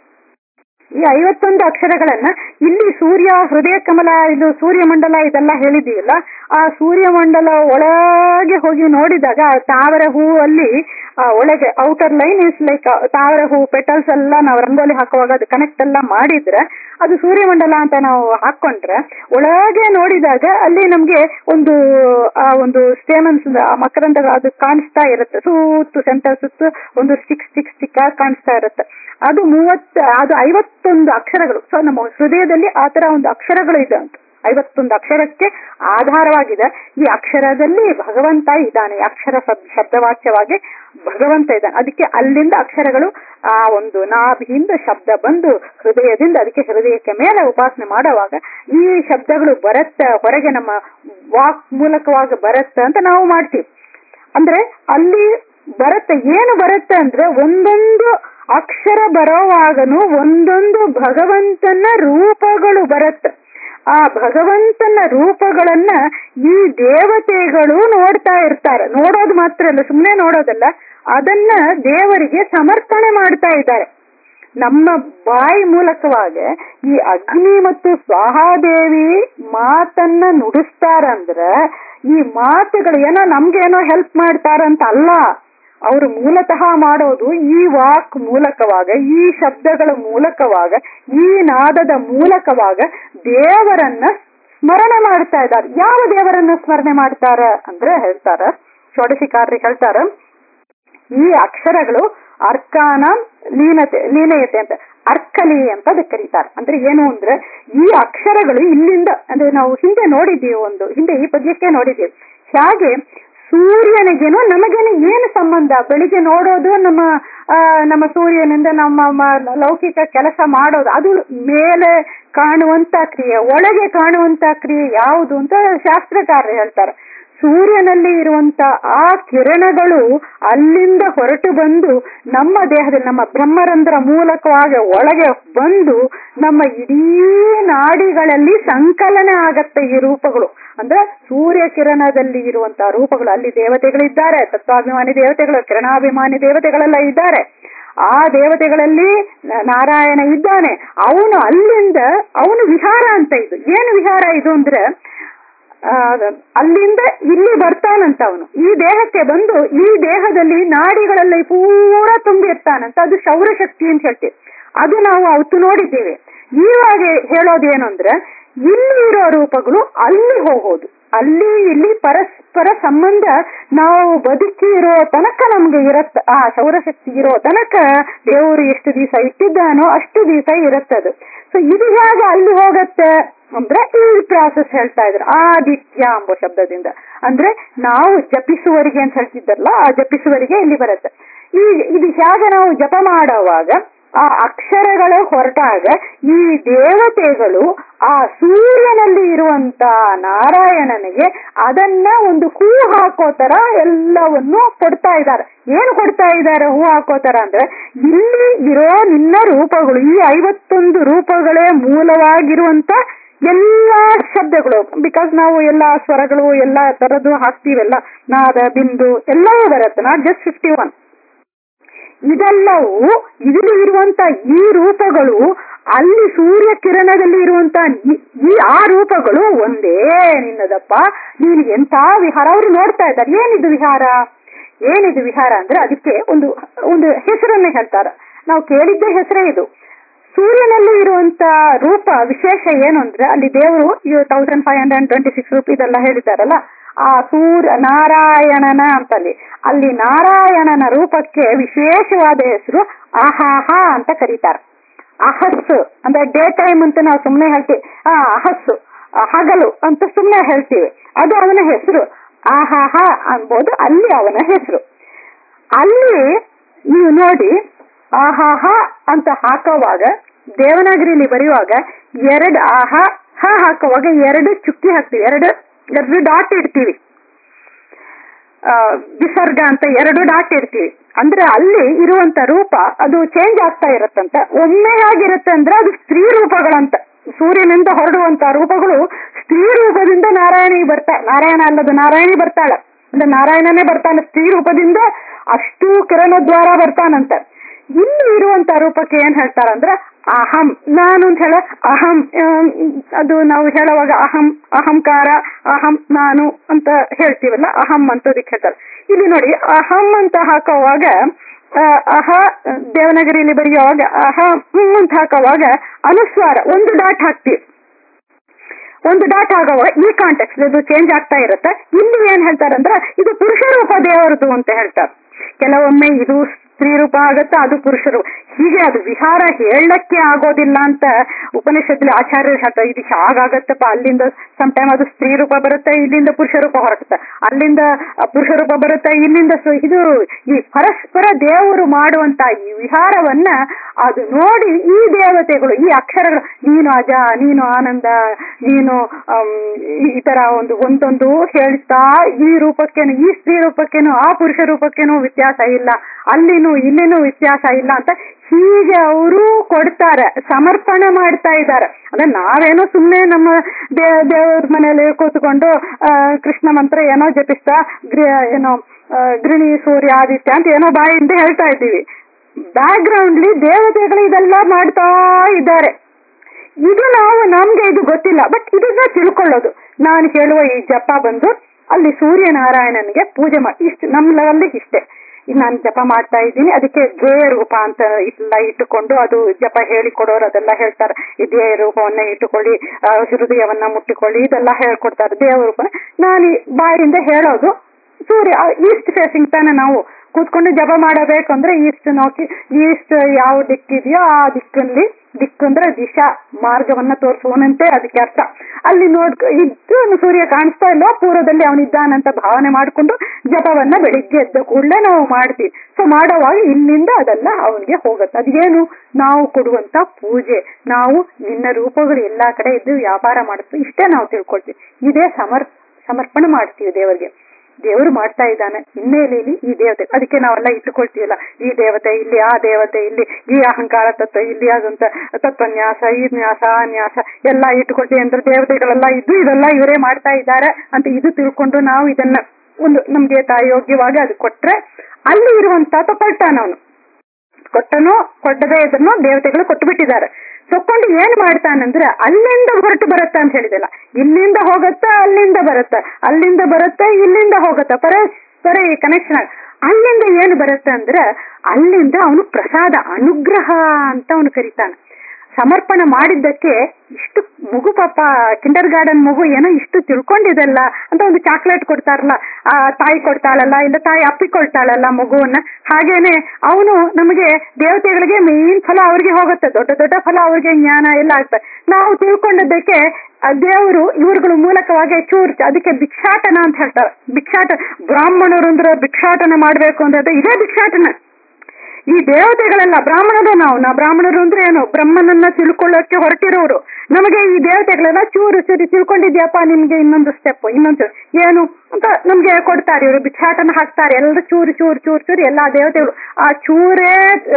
ಈ ಐವತ್ತೊಂದು ಅಕ್ಷರಗಳನ್ನ ಇಲ್ಲಿ ಸೂರ್ಯ ಹೃದಯ ಕಮಲ ಇದು ಸೂರ್ಯಮಂಡಲ ಇದೆಲ್ಲ ಹೇಳಿದೀವಲ್ಲ ಆ ಸೂರ್ಯಮಂಡಲ ಒಳಗೆ ಹೋಗಿ ನೋಡಿದಾಗ ಆ ತಾವರ ಹೂವಲ್ಲಿ ಆ ಒಳಗೆ ಔಟರ್ ಲೈನ್ ಇಸ್ ಲೈಕ್ ತಾವರ ಹೂ ಪೆಟಲ್ಸ್ ಎಲ್ಲ ನಾವು ರಂಗೋಲಿ ಹಾಕುವಾಗ ಅದು ಕನೆಕ್ಟ್ ಎಲ್ಲ ಮಾಡಿದ್ರೆ ಅದು ಸೂರ್ಯಮಂಡಲ ಅಂತ ನಾವು ಹಾಕೊಂಡ್ರೆ ಒಳಗೆ ನೋಡಿದಾಗ ಅಲ್ಲಿ ನಮ್ಗೆ ಒಂದು ಆ ಒಂದು ಸ್ಟೇಮನ್ಸ್ ಆ ಮಕರಂದ ಅದು ಕಾಣಿಸ್ತಾ ಇರುತ್ತೆ ಸುತ್ತು ಸೆಂಟರ್ ಸುತ್ತು ಒಂದು ಸ್ಟಿಕ್ ಸ್ಟಿಕ್ ಸ್ಟಿಕ್ ಆಗಿ ಕಾಣಿಸ್ತಾ ಇರುತ್ತೆ ಅದು ಮೂವತ್ತ ಅದು ಐವತ್ತೊಂದು ಅಕ್ಷರಗಳು ಸೊ ನಮ್ಮ ಹೃದಯದಲ್ಲಿ ಆ ತರ ಒಂದು ಅಕ್ಷರಗಳು ಇದೆ ಅಂತ ಐವತ್ತೊಂದು ಅಕ್ಷರಕ್ಕೆ ಆಧಾರವಾಗಿದೆ ಈ ಅಕ್ಷರದಲ್ಲಿ ಭಗವಂತ ಇದ್ದಾನೆ ಈ ಅಕ್ಷರ ಶಬ್- ಶಬ್ದವಾಚ್ಯವಾಗಿ ಭಗವಂತ ಇದ್ದಾನೆ ಅದಕ್ಕೆ ಅಲ್ಲಿಂದ ಅಕ್ಷರಗಳು ಆ ಒಂದು ನಾಭಿಯಿಂದ ಶಬ್ದ ಬಂದು ಹೃದಯದಿಂದ ಅದಕ್ಕೆ ಹೃದಯಕ್ಕೆ ಮೇಲೆ ಉಪಾಸನೆ ಮಾಡುವಾಗ ಈ ಶಬ್ದಗಳು ಬರತ್ತ ಹೊರಗೆ ನಮ್ಮ ವಾಕ್ ಮೂಲಕವಾಗಿ ಬರತ್ತ ಅಂತ ನಾವು ಮಾಡ್ತೀವಿ ಅಂದ್ರೆ ಅಲ್ಲಿ ಬರುತ್ತೆ ಏನು ಬರುತ್ತೆ ಅಂದ್ರೆ ಒಂದೊಂದು ಅಕ್ಷರ ಬರೋವಾಗನು ಒಂದೊಂದು ಭಗವಂತನ ರೂಪಗಳು ಬರುತ್ತೆ ಆ ಭಗವಂತನ ರೂಪಗಳನ್ನ ಈ ದೇವತೆಗಳು ನೋಡ್ತಾ ಇರ್ತಾರೆ ನೋಡೋದು ಮಾತ್ರ ಅಲ್ಲ ಸುಮ್ಮನೆ ನೋಡೋದಲ್ಲ ಅದನ್ನ ದೇವರಿಗೆ ಸಮರ್ಪಣೆ ಮಾಡ್ತಾ ಇದ್ದಾರೆ ನಮ್ಮ ಬಾಯಿ ಮೂಲಕವಾಗಿ ಈ ಅಗ್ನಿ ಮತ್ತು ಸ್ವಾಹಾದೇವಿ ಮಾತನ್ನ ನುಡಿಸ್ತಾರಂದ್ರೆ ಈ ಮಾತುಗಳು ಏನೋ ನಮ್ಗೇನೋ ಹೆಲ್ಪ್ ಮಾಡ್ತಾರಂತ ಅಲ್ಲ ಅವರು ಮೂಲತಃ ಮಾಡೋದು ಈ ವಾಕ್ ಮೂಲಕವಾಗ ಈ ಶಬ್ದಗಳ ಮೂಲಕವಾಗ ಈ ನಾದದ ಮೂಲಕವಾಗ ದೇವರನ್ನ ಸ್ಮರಣೆ ಮಾಡ್ತಾ ಇದ್ದಾರೆ ಯಾವ ದೇವರನ್ನ ಸ್ಮರಣೆ ಮಾಡ್ತಾರ ಅಂದ್ರೆ ಹೇಳ್ತಾರ ಷೋಡಶಿಕಾರರಿಗೆ ಹೇಳ್ತಾರ ಈ ಅಕ್ಷರಗಳು ಅರ್ಕಾನ ಲೀನತೆ ಲೀನಯತೆ ಅಂತ ಅರ್ಕಲಿ ಅಂತ ಅದಕ್ಕೆ ಕರೀತಾರೆ ಅಂದ್ರೆ ಏನು ಅಂದ್ರೆ ಈ ಅಕ್ಷರಗಳು ಇಲ್ಲಿಂದ ಅಂದ್ರೆ ನಾವು ಹಿಂದೆ ನೋಡಿದ್ದೀವಿ ಒಂದು ಹಿಂದೆ ಈ ಪದ್ಯಕ್ಕೆ ನೋಡಿದ್ದೀವಿ ಹಾಗೆ ಸೂರ್ಯನಿಗೇನು ನಮಗೇನು ಏನು ಸಂಬಂಧ ಬೆಳಿಗ್ಗೆ ನೋಡೋದು ನಮ್ಮ ಆ, ನಮ್ಮ ಸೂರ್ಯನಿಂದ ನಮ್ಮ ಮ- ಲೌಕಿಕ ಕೆಲಸ ಮಾಡೋದು ಅದು ಮೇಲೆ ಕಾಣುವಂತ ಕ್ರಿಯೆ ಒಳಗೆ ಕಾಣುವಂತ ಕ್ರಿಯೆ ಯಾವುದು ಅಂತ ಶಾಸ್ತ್ರಕಾರರು ಹೇಳ್ತಾರೆ ಸೂರ್ಯನಲ್ಲಿ ಇರುವಂತ ಆ ಕಿರಣಗಳು ಅಲ್ಲಿಂದ ಹೊರಟು ಬಂದು ನಮ್ಮ ದೇಹದಲ್ಲಿ ನಮ್ಮ ಬ್ರಹ್ಮರಂಧ್ರ ಮೂಲಕವಾಗಿ ಒಳಗೆ ಬಂದು ನಮ್ಮ ಇಡೀ ನಾಡಿಗಳಲ್ಲಿ ಸಂಕಲನ ಆಗತ್ತೆ ಈ ರೂಪಗಳು ಅಂದ್ರೆ ಸೂರ್ಯ ಕಿರಣದಲ್ಲಿ ಇರುವಂತಹ ರೂಪಗಳು ಅಲ್ಲಿ ದೇವತೆಗಳಿದ್ದಾರೆ ತತ್ವಾಭಿಮಾನಿ ದೇವತೆಗಳು ಕಿರಣಾಭಿಮಾನಿ ದೇವತೆಗಳೆಲ್ಲ ಇದ್ದಾರೆ ಆ ದೇವತೆಗಳಲ್ಲಿ ನ- ನಾರಾಯಣ ಇದ್ದಾನೆ ಅವನು ಅಲ್ಲಿಂದ ಅವನು ವಿಹಾರ ಅಂತ ಇದು ಏನು ವಿಹಾರ ಇದು ಅಂದ್ರೆ ಆ, ಅಲ್ಲಿಂದ ಇಲ್ಲಿ ಬರ್ತಾನಂತ ಅವನು ಈ ದೇಹಕ್ಕೆ ಬಂದು ಈ ದೇಹದಲ್ಲಿ ನಾಡಿಗಳಲ್ಲಿ ಪೂರ ತುಂಬಿರ್ತಾನಂತ ಅದು ಸೌರಶಕ್ತಿ ಅಂತ ಹೇಳ್ತೀವಿ ಅದು ನಾವು ಅವತ್ತು ನೋಡಿದ್ದೇವೆ ಇವಾಗ ಹೇಳೋದೇನು ಅಂದ್ರೆ ಇಲ್ಲಿ ಇರೋ ರೂಪಗಳು ಅಲ್ಲಿ ಹೋಗೋದು ಅಲ್ಲಿ ಇಲ್ಲಿ ಪರಸ್ಪರ ಸಂಬಂಧ ನಾವು ಬದುಕಿ ಇರೋ ತನಕ ನಮ್ಗೆ ಇರತ್ತ ಆ ಸೌರಶಕ್ತಿ ಇರೋ ತನಕ ದೇವರು ಎಷ್ಟು ದಿವಸ ಇಟ್ಟಿದ್ದಾನೋ ಅಷ್ಟು ದಿವಸ ಇರುತ್ತದು ಸೊ ಇದು ಹೇಗೆ ಅಲ್ಲಿ ಹೋಗತ್ತೆ ಅಂದ್ರೆ ಈ ಪ್ರಾಸೆಸ್ ಹೇಳ್ತಾ ಇದ್ರು ಆದಿತ್ಯ ಎಂಬ ಶಬ್ದದಿಂದ ಅಂದ್ರೆ ನಾವು ಜಪಿಸುವರಿಗೆ ಅಂತ ಹೇಳ್ತಿದ್ದಾರಲ್ಲ ಆ ಜಪಿಸುವರಿಗೆ ಇಲ್ಲಿ ಬರುತ್ತೆ ಈ ಇದು ಹೇಗೆ ನಾವು ಜಪ ಮಾಡುವಾಗ ಆ ಅಕ್ಷರಗಳು ಹೊರಟಾಗ ಈ ದೇವತೆಗಳು ಆ ಸೂರ್ಯನಲ್ಲಿ ಇರುವಂತ ನಾರಾಯಣನಿಗೆ ಅದನ್ನ ಒಂದು ಹೂ ಹಾಕೋ ತರ ಎಲ್ಲವನ್ನು ಕೊಡ್ತಾ ಇದ್ದಾರೆ ಏನು ಕೊಡ್ತಾ ಇದ್ದಾರೆ ಹೂ ಹಾಕೋ ತರ ಅಂದ್ರೆ ಇಲ್ಲಿ ಇರೋ ನಿನ್ನ ರೂಪಗಳು ಈ ಐವತ್ತೊಂದು ರೂಪಗಳೇ ಮೂಲವಾಗಿರುವಂತ ಎಲ್ಲಾ ಶಬ್ದಗಳು ಬಿಕಾಸ್ ನಾವು ಎಲ್ಲಾ ಸ್ವರಗಳು ಎಲ್ಲಾ ತರದ್ದು ಹಾಕ್ತೀವಲ್ಲ ನಾದ ಬಿಂದು ಎಲ್ಲವೂ ಬರುತ್ತೆ ನಾಟ್ ಜಸ್ಟ್ ಫಿಫ್ಟಿ ಒನ್ ಇದೆಲ್ಲವೂ ಇಲ್ಲಿ ಇರುವಂತ ಈ ರೂಪಗಳು ಅಲ್ಲಿ ಸೂರ್ಯ ಕಿರಣದಲ್ಲಿ ಇರುವಂತ ಈ- ಈ ಆ ರೂಪಗಳು ಒಂದೇ ನಿನ್ನದಪ್ಪ ನೀನು ಎಂತ ವಿಹಾರ ಅವರು ನೋಡ್ತಾ ಇದ್ದಾರೆ ಏನಿದು ವಿಹಾರ ಏನಿದು ವಿಹಾರ ಅಂದ್ರೆ ಅದಕ್ಕೆ ಒಂದು ಒಂದು ಹೆಸರನ್ನ ಹೇಳ್ತಾರ ನಾವು ಕೇಳಿದ್ದ ಹೆಸರೇ ಇದು ಸೂರ್ಯನಲ್ಲಿ ಇರುವಂತ ರೂಪ ವಿಶೇಷ ಏನು ಅಂದ್ರೆ ಅಲ್ಲಿ ದೇವರು thousand five hundred twenty six rupees ಎಲ್ಲ ಹೇಳಿದಾರಲ್ಲ ಆ ಸೂರ್ಯ ನಾರಾಯಣನ ಅಂತಲ್ಲಿ ಅಲ್ಲಿ ನಾರಾಯಣನ ರೂಪಕ್ಕೆ ವಿಶೇಷವಾದ ಹೆಸರು ಅಹಾಹ ಅಂತ ಕರೀತಾರೆ ಅಹಸ್ಸು ಅಂದ್ರೆ ಡೇ ಟೈಮ್ ಅಂತ ನಾವು ಸುಮ್ಮನೆ ಹೇಳ್ತೀವಿ ಆ ಅಹಸ್ಸು ಆ, ಹಗಲು ಅಂತ ಸುಮ್ಮನೆ ಹೇಳ್ತೀವಿ ಅದು ಅವನ ಹೆಸರು ಆಹಾಹ ಅನ್ಬೋದು ಅಲ್ಲಿ ಅವನ ಹೆಸರು ಅಲ್ಲಿ ನೀವು ನೋಡಿ ಆಹಾಹ ಅಂತ ಹಾಕುವಾಗ ದೇವನಾಗರಿಲಿ ಬರೆಯುವಾಗ ಎರಡು ಆಹಾ ಹ ಹಾಕುವಾಗ ಎರಡು ಚುಕ್ಕಿ ಹಾಕ್ತಿವಿ ಎರಡು ಎರಡು ಡಾಟ್ ಇಡ್ತೀವಿ ಆ, ವಿಸರ್ಗ ಅಂತ ಎರಡು ಡಾಟ್ ಇಡ್ತೀವಿ ಅಂದ್ರೆ ಅಲ್ಲಿ ಇರುವಂತ ರೂಪ ಅದು ಚೇಂಜ್ ಆಗ್ತಾ ಇರುತ್ತಂತ ಒಮ್ಮೆ ಆಗಿರುತ್ತೆ ಅಂದ್ರೆ ಅದು ಸ್ತ್ರೀ ರೂಪಗಳಂತ ಸೂರ್ಯನಿಂದ ಹೊರಡುವಂತ ರೂಪಗಳು ಸ್ತ್ರೀ ರೂಪದಿಂದ ನಾರಾಯಣಿಗೆ ಬರ್ತಾ ನಾರಾಯಣ ಅಲ್ಲದು ನಾರಾಯಣಿ ಬರ್ತಾಳೆ ಅಂದ್ರೆ ನಾರಾಯಣನೇ ಬರ್ತಾನೆ ಸ್ತ್ರೀ ರೂಪದಿಂದ ಅಷ್ಟು ಕಿರಣದ್ವಾರ ಬರ್ತಾನಂತ ಇಲ್ಲಿ ಇರುವಂತ ರೂಪಕ್ಕೆ ಏನ್ ಹೇಳ್ತಾರಂದ್ರೆ ಅಹಂ ನಾನು ಅಂತ ಹೇಳ ಅಹಂ ಆಮ್, ಅದು ನಾವು ಹೇಳುವಾಗ ಅಹಂ ಅಹಂಕಾರ ಅಹಂ ನಾನು ಅಂತ ಹೇಳ್ತೀವಲ್ಲ ಅಹಂ ಅಂತದಕ್ಕೆ ಹೇಳ್ತಾರೆ ಇಲ್ಲಿ ನೋಡಿ ಅಹಂ ಅಂತ ಹಾಕುವಾಗ ಆ, ಅಹ ದೇವನಗರಿಯಲ್ಲಿ ಬರೆಯುವಾಗ ಅಹ ಹ್ಮ್ ಅಂತ ಹಾಕುವಾಗ ಅನುಸ್ವಾರ ಒಂದು ಡಾಟ್ ಹಾಕ್ತೀವಿ ಒಂದು ಡಾಟ್ ಆಗುವಾಗ ಈ ಕಾಂಟೆಕ್ಸ್ಟ್ ಇದು ಚೇಂಜ್ ಆಗ್ತಾ ಇರುತ್ತೆ ಇಲ್ಲಿ ಏನ್ ಹೇಳ್ತಾರಂದ್ರೆ ಇದು ಪುರುಷ ರೂಪ ದೇವರದು ಅಂತ ಹೇಳ್ತಾರೆ ಕೆಲವೊಮ್ಮೆ ಇದು ಸ್ತ್ರೀ ರೂಪ ಆಗುತ್ತೆ ಅದು ಪುರುಷ ರೂಪ ಹೀಗೆ ಅದು ವಿಹಾರ ಹೇಳಕ್ಕೆ ಆಗೋದಿಲ್ಲ ಅಂತ ಉಪನಿಷತ್ಲಿ ಆಚಾರ್ಯರು ಹೇಳ್ತಾರೆ ಇದು ಹಾಗಾಗತ್ತಪ್ಪ ಅಲ್ಲಿಂದ ಸಮ್ ಟೈಮ್ ಅದು ಸ್ತ್ರೀ ರೂಪ ಬರುತ್ತೆ ಇಲ್ಲಿಂದ ಪುರುಷ ರೂಪ ಹೊರಡುತ್ತೆ ಅಲ್ಲಿಂದ ಆ, ಪುರುಷ ರೂಪ ಬರುತ್ತೆ ಇಲ್ಲಿಂದ ಸು- ಇದು ಈ ಪರಸ್ಪರ ದೇವರು ಮಾಡುವಂತ ಈ ವಿಹಾರವನ್ನ ಅದು ನೋಡಿ ಈ ದೇವತೆಗಳು ಈ ಅಕ್ಷರಗಳು ನೀನು ಅಜ ನೀನು ಆನಂದ ನೀನು ಆಮ್, ಈ- ಈ ತರ ಒಂದು ಒಂದೊಂದು ಹೇಳ್ತಾ ಈ ರೂಪಕ್ಕೇನು ಈ ಸ್ತ್ರೀ ರೂಪಕ್ಕೇನು ಆ ಪುರುಷ ರೂಪಕ್ಕೇನು ವ್ಯತ್ಯಾಸ ಇಲ್ಲ ಅಲ್ಲಿನೂ ಇಲ್ಲಿನೂ ವ್ಯತ್ಯಾಸ ಇಲ್ಲ ಅಂತ ಹೀಗೆ ಅವರು ಕೊಡ್ತಾರೆ ಸಮರ್ಪಣೆ ಮಾಡ್ತಾ ಇದ್ದಾರೆ ಅಂದ್ರೆ ನಾವೇನೋ ಸುಮ್ಮನೆ ನಮ್ಮ ದೇ ದೇವ್ರ ಮನೇಲಿ ಕೂತ್ಕೊಂಡು ಆ, ಕೃಷ್ಣ ಮಂತ್ರ ಏನೋ ಜಪಿಸ್ತಾ ಗೃ ಏನೋ ಆ, ಗೃಣಿ ಸೂರ್ಯ ಆದಿತ್ಯ ಅಂತ ಏನೋ ಬಾಯಿಂದ ಹೇಳ್ತಾ ಇದ್ದೀವಿ ಬ್ಯಾಕ್ ಗ್ರೌಂಡ್ಲಿ ದೇವತೆಗಳು ಇದೆಲ್ಲ ಮಾಡ್ತಾ ಇದ್ದಾರೆ ಇದು ನಾವು ನಮ್ಗೆ ಇದು ಗೊತ್ತಿಲ್ಲ ಬಟ್ ಇದನ್ನ ತಿಳ್ಕೊಳ್ಳೋದು ನಾನು ಹೇಳುವ ಈ ಜಪ ಬಂದು ಅಲ್ಲಿ ಸೂರ್ಯನಾರಾಯಣನಿಗೆ ಪೂಜೆ ಮಾಡಿ ಇಷ್ಟು ನಮ್ಮ ಲೆವೆಲ್ ಇಷ್ಟೇ ಈಗ ನಾನು ಜಪ ಮಾಡ್ತಾ ಇದ್ದೀನಿ ಅದಕ್ಕೆ ಧ್ಯೇಯ ರೂಪ ಅಂತ ಇಲ್ಲ ಇಟ್ಟುಕೊಂಡು ಅದು ಜಪ ಹೇಳಿಕೊಡೋರು ಅದೆಲ್ಲ ಹೇಳ್ತಾರೆ ಈ ಧ್ಯೇಯ ರೂಪವನ್ನ ಇಟ್ಟುಕೊಳ್ಳಿ ಆ, ಹೃದಯವನ್ನ ಮುಟ್ಟಿಕೊಳ್ಳಿ ಇದೆಲ್ಲ ಹೇಳ್ಕೊಡ್ತಾರೆ ದೇವ ರೂಪ ನಾನು ಈ ಬಾಯಿಂದ ಹೇಳೋದು ಸೂರ್ಯ ಈಸ್ಟ್ ಫೇಸಿಂಗ್ ತಾನೆ ನಾವು ಕೂತ್ಕೊಂಡು ಜಪ ಮಾಡಬೇಕು ಅಂದ್ರೆ ಈಸ್ಟ್ ನೋಕಿ ಈಸ್ಟ್ ಯಾವ ದಿಕ್ಕಿದೆಯೋ ಆ ದಿಕ್ಕಲ್ಲಿ ದಿಕ್ಕು ಅಂದ್ರೆ ದಿಶಾ ಮಾರ್ಗವನ್ನ ತೋರಿಸುವನಂತೆ ಅದಕ್ಕೆ ಅರ್ಥ ಅಲ್ಲಿ ನೋಡ್ ಇದ್ದು ಸೂರ್ಯ ಕಾಣಿಸ್ತಾ ಇಲ್ವಾ ಪೂರ್ವದಲ್ಲಿ ಅವನಿದ್ದಾನಂತ ಭಾವನೆ ಮಾಡಿಕೊಂಡು ಜಪವನ್ನ ಬೆಳಿಗ್ಗೆ ಎದ್ದ ಕೂಡಲೇ ನಾವು ಮಾಡ್ತೀವಿ ಸೊ ಮಾಡೋವಾಗ ಇಲ್ಲಿಂದ ಅದೆಲ್ಲ ಅವನಿಗೆ ಹೋಗುತ್ತೆ ಅದೇನು ನಾವು ಕೊಡುವಂತ ಪೂಜೆ ನಾವು ನಿನ್ನ ರೂಪಗಳು ಎಲ್ಲಾ ಕಡೆ ಇದ್ದು ವ್ಯಾಪಾರ ಮಾಡುತ್ತೆ ಇಷ್ಟೇ ನಾವು ತಿಳ್ಕೊಳ್ತೀವಿ ಇದೇ ಸಮರ್ ಸಮರ್ಪಣೆ ಮಾಡ್ತೀವಿ ದೇವರಿಗೆ ದೇವರು ಮಾಡ್ತಾ ಇದ್ದಾನೆ ಹಿನ್ನೆಲೆಯಲ್ಲಿ ಈ ದೇವತೆ ಅದಕ್ಕೆ ನಾವೆಲ್ಲ ಇಟ್ಟುಕೊಳ್ತೀವಲ್ಲ ಈ ದೇವತೆ ಇಲ್ಲಿ ಆ ದೇವತೆ ಇಲ್ಲಿ ಈ ಅಹಂಕಾರ ತತ್ವ ಇಲ್ಲಿ ಅದಂತ ತತ್ವನ್ಯಾಸ ಈ ನ್ಯಾಸ ಆ ನ್ಯಾಸ ಎಲ್ಲ ಇಟ್ಟುಕೊಳ್ತೀವಿ ಅಂದ್ರೆ ದೇವತೆಗಳೆಲ್ಲ ಇದ್ದು ಇದೆಲ್ಲ ಇವರೇ ಮಾಡ್ತಾ ಇದ್ದಾರೆ ಅಂತ ಇದು ತಿಳ್ಕೊಂಡು ನಾವು ಇದನ್ನ ಒಂದು ನಮ್ಗೆ ತಾ- ಯೋಗ್ಯವಾಗಿ ಅದು ಕೊಟ್ರೆ ಅಲ್ಲಿ ಇರುವಂತ ತಗೊಳ್ತಾನವನು ಕೊಟ್ಟನು ಕೊಟ್ಟದೇ ಇದನ್ನು ದೇವತೆಗಳು ಕೊಟ್ಟು ಬಿಟ್ಟಿದ್ದಾರೆ ತಕೊಂಡು ಏನ್ ಮಾಡ್ತಾನಂದ್ರೆ ಅಲ್ಲಿಂದ ಹೊರಟು ಬರುತ್ತ ಅಂತ ಹೇಳಿದಲ್ಲ ಇಲ್ಲಿಂದ ಹೋಗುತ್ತಾ ಅಲ್ಲಿಂದ ಬರುತ್ತ ಅಲ್ಲಿಂದ ಬರುತ್ತೆ ಇಲ್ಲಿಂದ ಹೋಗುತ್ತ ಪರಸ್ಪರ ಈ ಕನೆಕ್ಷನ್ ಅಲ್ಲಿಂದ ಏನು ಬರುತ್ತೆ ಅಂದ್ರೆ ಅಲ್ಲಿಂದ ಅವನು ಪ್ರಸಾದ ಅನುಗ್ರಹ ಅಂತ ಅವನು ಕರೀತಾನೆ ಸಮರ್ಪಣೆ ಮಾಡಿದ್ದಕ್ಕೆ ಇಷ್ಟು ಮಗು ಪಾಪ ಕಿಂಡರ್ ಗಾರ್ಡನ್ ಮಗು ಏನೋ ಇಷ್ಟು ತಿಳ್ಕೊಂಡಿದೆಲ್ಲ ಅಂತ ಒಂದು ಚಾಕ್ಲೇಟ್ ಕೊಡ್ತಾರಲ್ಲ ಆ ತಾಯಿ ಕೊಡ್ತಾಳಲ್ಲ ಇಲ್ಲ ತಾಯಿ ಅಪ್ಪಿಕೊಳ್ತಾಳಲ್ಲ ಮಗುವನ್ನ ಹಾಗೇನೆ ಅವನು ನಮಗೆ ದೇವತೆಗಳಿಗೆ ಮೇನ್ ಫಲ ಅವ್ರಿಗೆ ಹೋಗುತ್ತೆ ದೊಡ್ಡ ದೊಡ್ಡ ಫಲ ಅವ್ರಿಗೆ ಜ್ಞಾನ ಎಲ್ಲ ಆಗ್ತದೆ ನಾವು ತಿಳ್ಕೊಂಡದ್ದಕ್ಕೆ ಆ ದೇವರು ಇವ್ರುಗಳ ಮೂಲಕವಾಗಿ ಚೂರ್ ಅದಕ್ಕೆ ಭಿಕ್ಷಾಟನ ಅಂತ ಹೇಳ್ತಾರೆ ಭಿಕ್ಷಾಟ ಬ್ರಾಹ್ಮಣರು ಅಂದ್ರೆ ಭಿಕ್ಷಾಟನ ಮಾಡ್ಬೇಕು ಅಂದ್ರೆ ಇದೇ ಭಿಕ್ಷಾಟನ ಈ ದೇವತೆಗಳೆಲ್ಲ ಬ್ರಾಹ್ಮಣರು ನಾವು ನಾ ಬ್ರಾಹ್ಮಣರು ಅಂದ್ರೆ ಏನು ಬ್ರಹ್ಮನನ್ನ ತಿಳ್ಕೊಳ್ಳೋಕೆ ಹೊರಟಿರೋರು ನಮಗೆ ಈ ದೇವತೆಗಳೆಲ್ಲ ಚೂರು ಚೂರಿ ತಿಳ್ಕೊಂಡಿದ್ಯಪ್ಪ ನಿಮ್ಗೆ ಇನ್ನೊಂದು ಸ್ಟೆಪ್ ಇನ್ನೊಂದು ಏನು ಅಂತ ನಮ್ಗೆ ಕೊಡ್ತಾರೆ ಇವರು ಭಿಕ್ಷಾಟನ ಹಾಕ್ತಾರೆ ಎಲ್ಲರೂ ಚೂರು ಚೂರು ಚೂರು ಚೂರು ಎಲ್ಲಾ ದೇವತೆಗಳು ಆ ಚೂರೇ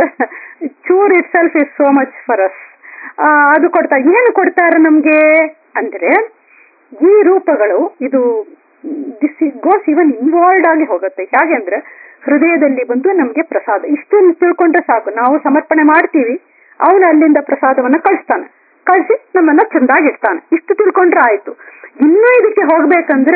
ಚೂರ್ itself is so much for us ಅದು ಕೊಡ್ತಾರೆ ಏನು ಕೊಡ್ತಾರೆ ನಮ್ಗೆ ಅಂದ್ರೆ ಈ ರೂಪಗಳು ಇದು ದಿಸ್ ಗೋಸ್ ಇವನ್ ಇನ್ವಾಲ್ವ್ ಆಗಿ ಹೋಗುತ್ತೆ ಹೇಗೆ ಅಂದ್ರೆ ಹೃದಯದಲ್ಲಿ ಬಂದು ನಮ್ಗೆ ಪ್ರಸಾದ ಇಷ್ಟನ್ನು ತಿಳ್ಕೊಂಡ್ರೆ ಸಾಕು ನಾವು ಸಮರ್ಪಣೆ ಮಾಡ್ತೀವಿ ಅವನು ಅಲ್ಲಿಂದ ಪ್ರಸಾದವನ್ನ ಕಳಿಸ್ತಾನೆ ಕಳಿಸಿ ನಮ್ಮನ್ನ ಚಂದಾಗಿರ್ತಾನೆ ಇಷ್ಟು ತಿಳ್ಕೊಂಡ್ರೆ ಆಯ್ತು ಇನ್ನೂ ಇದಕ್ಕೆ ಹೋಗ್ಬೇಕಂದ್ರೆ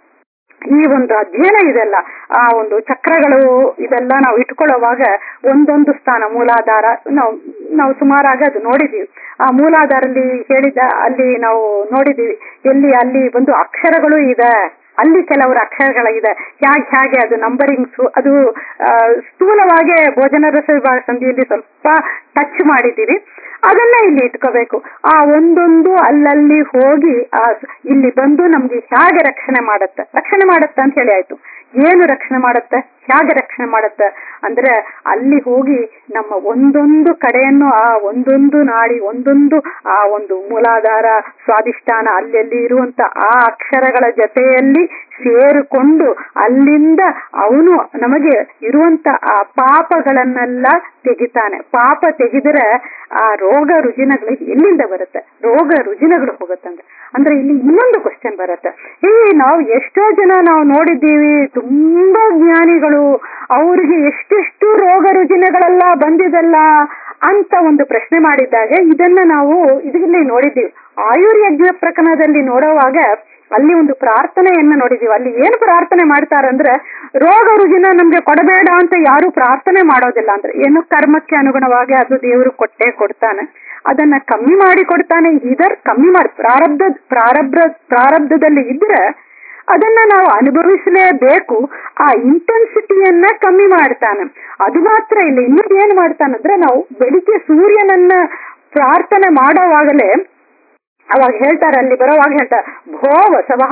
ಈ ಒಂದು ಅಧ್ಯಯನ ಇದೆಲ್ಲ ಆ ಒಂದು ಚಕ್ರಗಳು ಇದೆಲ್ಲ ನಾವು ಇಟ್ಕೊಳ್ಳುವಾಗ ಒಂದೊಂದು ಸ್ಥಾನ ಮೂಲಾಧಾರ ನಾವು ನಾವು ಸುಮಾರಾಗ ಅದು ನೋಡಿದೀವಿ ಆ ಮೂಲಾಧಾರಲ್ಲಿ ಹೇಳಿದ ಅಲ್ಲಿ ನಾವು ನೋಡಿದೀವಿ ಎಲ್ಲಿ ಅಲ್ಲಿ ಒಂದು ಅಕ್ಷರಗಳು ಇದೆ ಅಲ್ಲಿ ಕೆಲವರು ಅಕ್ಷರಗಳಿದೆ ಹೇಗೆ ಹೇಗೆ ಅದು ನಂಬರಿಂಗ್ಸ್ ಅದು ಆ, ಸ್ಥೂಲವಾಗಿ ಭೋಜನ ರಸ ವಿಭಾಗ ಸಂಧಿಯಲ್ಲಿ ಸ್ವಲ್ಪ ಟಚ್ ಮಾಡಿದ್ದೀವಿ ಅದನ್ನ ಇಲ್ಲಿ ಇಟ್ಕೋಬೇಕು ಆ ಒಂದೊಂದು ಅಲ್ಲಲ್ಲಿ ಹೋಗಿ ಆ ಇಲ್ಲಿ ಬಂದು ನಮ್ಗೆ ಹೇಗೆ ರಕ್ಷಣೆ ಮಾಡುತ್ತೆ ರಕ್ಷಣೆ ಮಾಡುತ್ತೆ ಅಂತ ಹೇಳಿ ಆಯ್ತು ಏನು ರಕ್ಷಣೆ ಮಾಡುತ್ತೆ ಹೇಗೆ ರಕ್ಷಣೆ ಮಾಡುತ್ತೆ ಅಂದ್ರೆ ಅಲ್ಲಿ ಹೋಗಿ ನಮ್ಮ ಒಂದೊಂದು ಕಡೆಯನ್ನು ಆ ಒಂದೊಂದು ನಾಡಿ ಒಂದೊಂದು ಆ ಒಂದು ಮೂಲಾಧಾರ ಸ್ವಾದಿಷ್ಠಾನ ಅಲ್ಲಲ್ಲಿ ಇರುವಂತ ಆ ಅಕ್ಷರಗಳ ಜೊತೆಯಲ್ಲಿ ಸೇರಿಕೊಂಡು ಅಲ್ಲಿಂದ ಅವನು ನಮಗೆ ಇರುವಂತ ಆ ಪಾಪಗಳನ್ನೆಲ್ಲ ತೆಗಿತಾನೆ ಪಾಪ ತೆಗೆದರೆ ಆ ರೋಗ ರುಜಿನಗಳು ಎಲ್ಲಿಂದ ಬರುತ್ತೆ ರೋಗ ರುಜಿನಗಳು ಹೋಗುತ್ತಂದ್ರೆ ಅಂದ್ರೆ ಇಲ್ಲಿ ಇನ್ನೊಂದು ಕ್ವಶನ್ ಬರುತ್ತೆ ಈ ನಾವು ಎಷ್ಟೋ ಜನ ನಾವು ನೋಡಿದ್ದೀವಿ ತುಂಬಾ ಜ್ಞಾನಿಗಳು ಅವ್ರಿಗೆ ಎಷ್ಟೆಷ್ಟು ರೋಗ ರುಜಿನಗಳೆಲ್ಲ ಬಂದಿದಲ್ಲ ಅಂತ ಒಂದು ಪ್ರಶ್ನೆ ಮಾಡಿದ್ದಾಗ ಇದನ್ನ ನಾವು ಇದರಲ್ಲಿ ನೋಡಿದ್ದೀವಿ ಆಯುರ್ಯಜ್ಞ ಪ್ರಕರಣದಲ್ಲಿ ನೋಡುವಾಗ ಅಲ್ಲಿ ಒಂದು ಪ್ರಾರ್ಥನೆಯನ್ನ ನೋಡಿದೀವಿ ಅಲ್ಲಿ ಏನು ಪ್ರಾರ್ಥನೆ ಮಾಡ್ತಾರಂದ್ರೆ ರೋಗ ರುಜಿನ ನಮ್ಗೆ ಕೊಡಬೇಡ ಅಂತ ಯಾರು ಪ್ರಾರ್ಥನೆ ಮಾಡೋದಿಲ್ಲ ಅಂದ್ರೆ ಏನು ಕರ್ಮಕ್ಕೆ ಅನುಗುಣವಾಗಿ ಅದು ದೇವರು ಕೊಟ್ಟೆ ಕೊಡ್ತಾನೆ ಅದನ್ನ ಕಮ್ಮಿ ಮಾಡಿ ಕೊಡ್ತಾನೆ ಇದರ್ ಕಮ್ಮಿ ಮಾಡಿ ಪ್ರಾರಬ್ಧ ಪ್ರಾರಬ್ಧ ಪ್ರಾರಬ್ಧದಲ್ಲಿ ಇದ್ರೆ ಅದನ್ನ ನಾವು ಅನುಭವಿಸಲೇಬೇಕು ಆ ಇಂಟೆನ್ಸಿಟಿಯನ್ನ ಕಮ್ಮಿ ಮಾಡ್ತಾನೆ ಅದು ಮಾತ್ರ ಇಲ್ಲ ಇನ್ನೊಂದು ಏನ್ ಮಾಡ್ತಾನಂದ್ರೆ ನಾವು ಬೆಳಿಗ್ಗೆ ಸೂರ್ಯನನ್ನ ಪ್ರಾರ್ಥನೆ ಮಾಡೋವಾಗಲೇ ಅವಾಗ ಹೇಳ್ತಾರೆ ಅಲ್ಲಿ ಬರೋವಾಗ ಹೇಳ್ತಾರೆ ಭೋ ವಸವ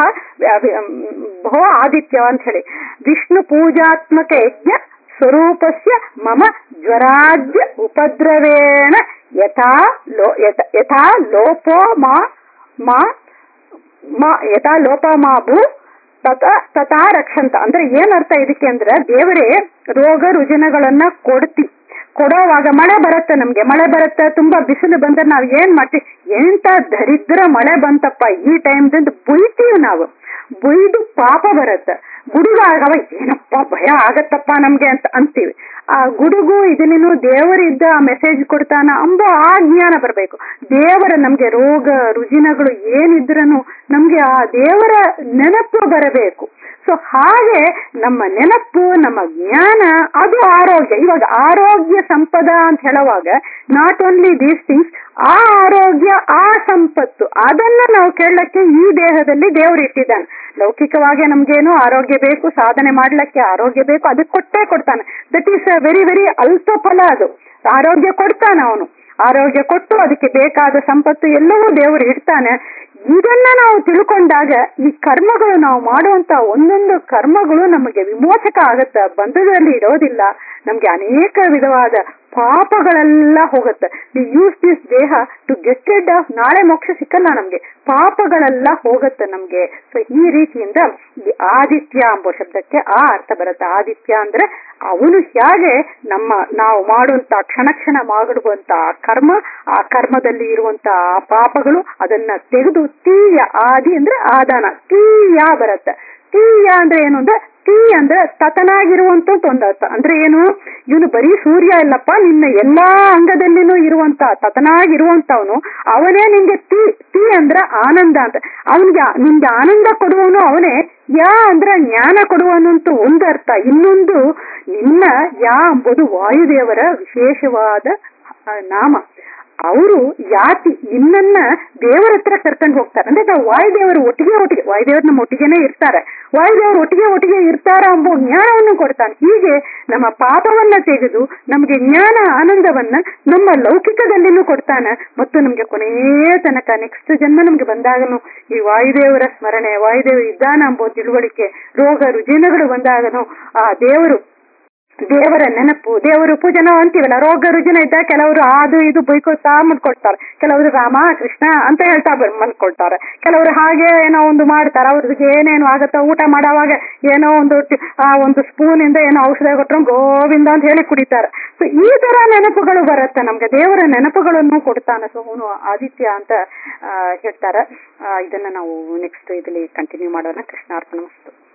ಭೋ ಆದಿತ್ಯ ಅಂತ ಹೇಳಿ ವಿಷ್ಣು ಪೂಜಾತ್ಮಕ ಯಜ್ಞ ಸ್ವರೂಪಸ್ಯ ಮಮ ಜ್ವರಾಜ್ಯ ಉಪದ್ರವೇಣ ಯಥಾ ಲೋ ಯಥಾ ಲೋಪೋ ಮಾ ಮಾ ಮಾ ಯಥಾ ಲೋಪ ಮಾ ಭೂ ತತ ತಥಾ ರಕ್ಷಂತ ಅಂದ್ರೆ ಏನ್ ಅರ್ಥ ಇದಕ್ಕೆ ಅಂದ್ರೆ ದೇವರೇ ರೋಗ ರುಜಿನಗಳನ್ನ ಕೊಡ್ತಿ ಕೊಡೋವಾಗ ಮಳೆ ಬರುತ್ತೆ ನಮ್ಗೆ ಮಳೆ ಬರುತ್ತೆ ತುಂಬಾ ಬಿಸಿಲು ಬಂದ್ರೆ ನಾವ್ ಏನ್ ಮಾಡ್ತೀವಿ ಎಂತ ದರಿದ್ರ ಮಳೆ ಬಂತಪ್ಪ ಈ ಟೈಮ್ದಿಂದ ಬುಯ್ತೀವಿ ನಾವು ಬುಯ್ದು ಪಾಪ ಬರುತ್ತೆ ಗುಡುಗಾಗವ ಏನಪ್ಪ ಭಯ ಆಗತ್ತಪ್ಪ ನಮ್ಗೆ ಅಂತ ಅಂತೀವಿ ಆ ಗುಡುಗು ಇದನ್ನೇನು ದೇವರಿದ್ದ ಮೆಸೇಜ್ ಕೊಡ್ತಾನ ಅಂಬೋ ಆ ಜ್ಞಾನ ಬರಬೇಕು ದೇವರ ನಮ್ಗೆ ರೋಗ ರುಜಿನಗಳು ಏನಿದ್ರನು ನಮ್ಗೆ ಆ ದೇವರ ನೆನಪು ಬರಬೇಕು ಸೊ ಹಾಗೆ ನಮ್ಮ ನೆನಪು ನಮ್ಮ ಜ್ಞಾನ ಅದು ಆರೋಗ್ಯ ಇವಾಗ ಆರೋಗ್ಯ ಸಂಪದ ಅಂತ ಹೇಳುವಾಗ ನಾಟ್ ಓನ್ಲಿ ದೀಸ್ ಥಿಂಗ್ಸ್ ಆ ಆರೋಗ್ಯ ಆ ಸಂಪತ್ತು ಅದನ್ನ ನಾವು ಕೇಳಕ್ಕೆ ಈ ದೇಹದಲ್ಲಿ ದೇವರು ಇಟ್ಟಿದ್ದಾನೆ ಲೌಕಿಕವಾಗಿ ನಮ್ಗೇನು ಆರೋಗ್ಯ ಬೇಕು ಸಾಧನೆ ಮಾಡ್ಲಿಕ್ಕೆ ಆರೋಗ್ಯ ಬೇಕು ಅದಕ್ಕೆ ಕೊಟ್ಟೇ ಕೊಡ್ತಾನೆ that is a very very ಅಲ್ಪ ಫಲ ಅದು ಆರೋಗ್ಯ ಕೊಡ್ತಾನೆ ಅವನು ಆರೋಗ್ಯ ಕೊಟ್ಟು ಅದಕ್ಕೆ ಬೇಕಾದ ಸಂಪತ್ತು ಎಲ್ಲವೂ ದೇವರು ಇಡ್ತಾನೆ ಇದನ್ನ ನಾವು ತಿಳ್ಕೊಂಡಾಗ ಈ ಕರ್ಮಗಳು ನಾವು ಮಾಡುವಂತ ಒಂದೊಂದು ಕರ್ಮಗಳು ನಮಗೆ ವಿಮೋಚಕ ಆಗತ್ತ ಬಂಧದಲ್ಲಿ ಇರೋದಿಲ್ಲ ನಮ್ಗೆ ಅನೇಕ ವಿಧವಾದ ಪಾಪಗಳೆಲ್ಲ ಹೋಗುತ್ತೆ ವಿ ಯೂಸ್ ದಿಸ್ ದೇಹ ಟು ಗೆಟ್ ರಿಡ್ ಆಫ್ ನಾಳೆ ಮೋಕ್ಷ ಸಿಕ್ಕಲ್ಲ ನಮ್ಗೆ ಪಾಪಗಳೆಲ್ಲ ಹೋಗುತ್ತೆ ನಮ್ಗೆ ಸೊ ಈ ರೀತಿಯಿಂದ ಈ ಆದಿತ್ಯ ಎಂಬ ಶಬ್ದಕ್ಕೆ ಆ ಅರ್ಥ ಬರುತ್ತೆ ಆದಿತ್ಯ ಅಂದ್ರೆ ಅವನು ಹೇಗೆ ನಮ್ಮ ನಾವು ಮಾಡುವಂತ ಕ್ಷಣ ಕ್ಷಣ ಮಾಡುವಂತ ಕರ್ಮ ಆ ಕರ್ಮದಲ್ಲಿ ಇರುವಂತ ಆ ಪಾಪಗಳು ಅದನ್ನ ತೆಗೆದು ತೀಯ ಆದಿ ಅಂದ್ರೆ ಆದಾನ ತೀಯ ಬರುತ್ತೆ ತೀಯ ಅಂದ್ರೆ ಏನು ಅಂದ್ರೆ ತೀ ಅಂದ್ರೆ ತತನಾಗಿರುವಂತ ಒಂದು ಅರ್ಥ ಅಂದ್ರೆ ಏನು ಇವನು ಬರೀ ಸೂರ್ಯ ಇಲ್ಲಪ್ಪ ನಿನ್ನ ಎಲ್ಲಾ ಅಂಗದಲ್ಲಿನೂ ಇರುವಂತ ತತನಾಗಿರುವಂತವನು ಅವನೇ ನಿಂಗೆ ತೀ ತೀ ಅಂದ್ರ ಆನಂದ ಅಂತ ಅವನಿಗೆ ನಿಮ್ಗೆ ಆನಂದ ಕೊಡುವವನು ಅವನೇ ಯಾ ಅಂದ್ರ ಜ್ಞಾನ ಕೊಡುವನಂತ ಒಂದು ಅರ್ಥ ಇನ್ನೊಂದು ನಿನ್ನ ಯಾ ಎಂಬುದು ವಾಯುದೇವರ ವಿಶೇಷವಾದ ನಾಮ ಅವರು ಯಾತಿ ನಿನ್ನನ್ನ ದೇವರ ಹತ್ರ ಕರ್ಕೊಂಡು ಹೋಗ್ತಾರೆ ಅಂದ್ರೆ ನಾವು ವಾಯುದೇವರು ಒಟ್ಟಿಗೆ ಒಟ್ಟಿಗೆ ವಾಯುದೇವರು ನಮ್ಮ ಒಟ್ಟಿಗೆನೆ ಇರ್ತಾರೆ ವಾಯುದೇವರು ಒಟ್ಟಿಗೆ ಒಟ್ಟಿಗೆ ಇರ್ತಾರ ಎಂಬ ಜ್ಞಾನವನ್ನು ಕೊಡ್ತಾನೆ ಹೀಗೆ ನಮ್ಮ ಪಾಪವನ್ನ ತೆಗೆದು ನಮಗೆ ಜ್ಞಾನ ಆನಂದವನ್ನ ನಮ್ಮ ಲೌಕಿಕದಲ್ಲಿನೂ ಕೊಡ್ತಾನೆ ಮತ್ತು ನಮ್ಗೆ ಕೊನೆಯ ತನಕ ನೆಕ್ಸ್ಟ್ ಜನ್ಮ ನಮ್ಗೆ ಬಂದಾಗನು ಈ ವಾಯುದೇವರ ಸ್ಮರಣೆ ವಾಯುದೇವರು ಇದ್ದಾನ ಎಂಬ ತಿಳುವಳಿಕೆ ರೋಗ ರುಜಿನಗಳು ಬಂದಾಗನು ಆ ದೇವರು ದೇವರ ನೆನಪು ದೇವರು ಪೂಜೆ ನಾವು ಅಂತೀವಲ್ಲ ರೋಗ ರುಜಿನ ಇದ್ದ ಕೆಲವರು ಅದು ಇದು ಬೈಕೋತಾ ಮಲ್ಕೊಳ್ತಾರೆ ಕೆಲವರು ರಾಮ ಕೃಷ್ಣ ಅಂತ ಹೇಳ್ತಾ ಮಲ್ಕೊಳ್ತಾರೆ ಕೆಲವರು ಹಾಗೆ ಏನೋ ಒಂದು ಮಾಡ್ತಾರೆ ಅವ್ರಿಗೆ ಏನೇನು ಆಗತ್ತ ಊಟ ಮಾಡೋವಾಗ ಏನೋ ಒಂದು ಆ ಒಂದು ಸ್ಪೂನ್ ಇಂದ ಏನೋ ಔಷಧ ಕೊಟ್ಟರು ಗೋವಿಂದ ಅಂತ ಹೇಳಿ ಕುಡಿತಾರೆ ಸೊ ಈ ತರ ನೆನಪುಗಳು ಬರುತ್ತೆ ನಮ್ಗೆ ದೇವರ ನೆನಪುಗಳನ್ನು ಕೊಡ್ತಾನೆ ಸೊ ಅವನು ಆದಿತ್ಯ ಅಂತ ಹೇಳ್ತಾರೆ ಇದನ್ನ ನಾವು ನೆಕ್ಸ್ಟ್ ಇದರಲ್ಲಿ ಕಂಟಿನ್ಯೂ ಮಾಡೋಣ ಕೃಷ್ಣಾರ್ಪಣ ಮಸ್ತು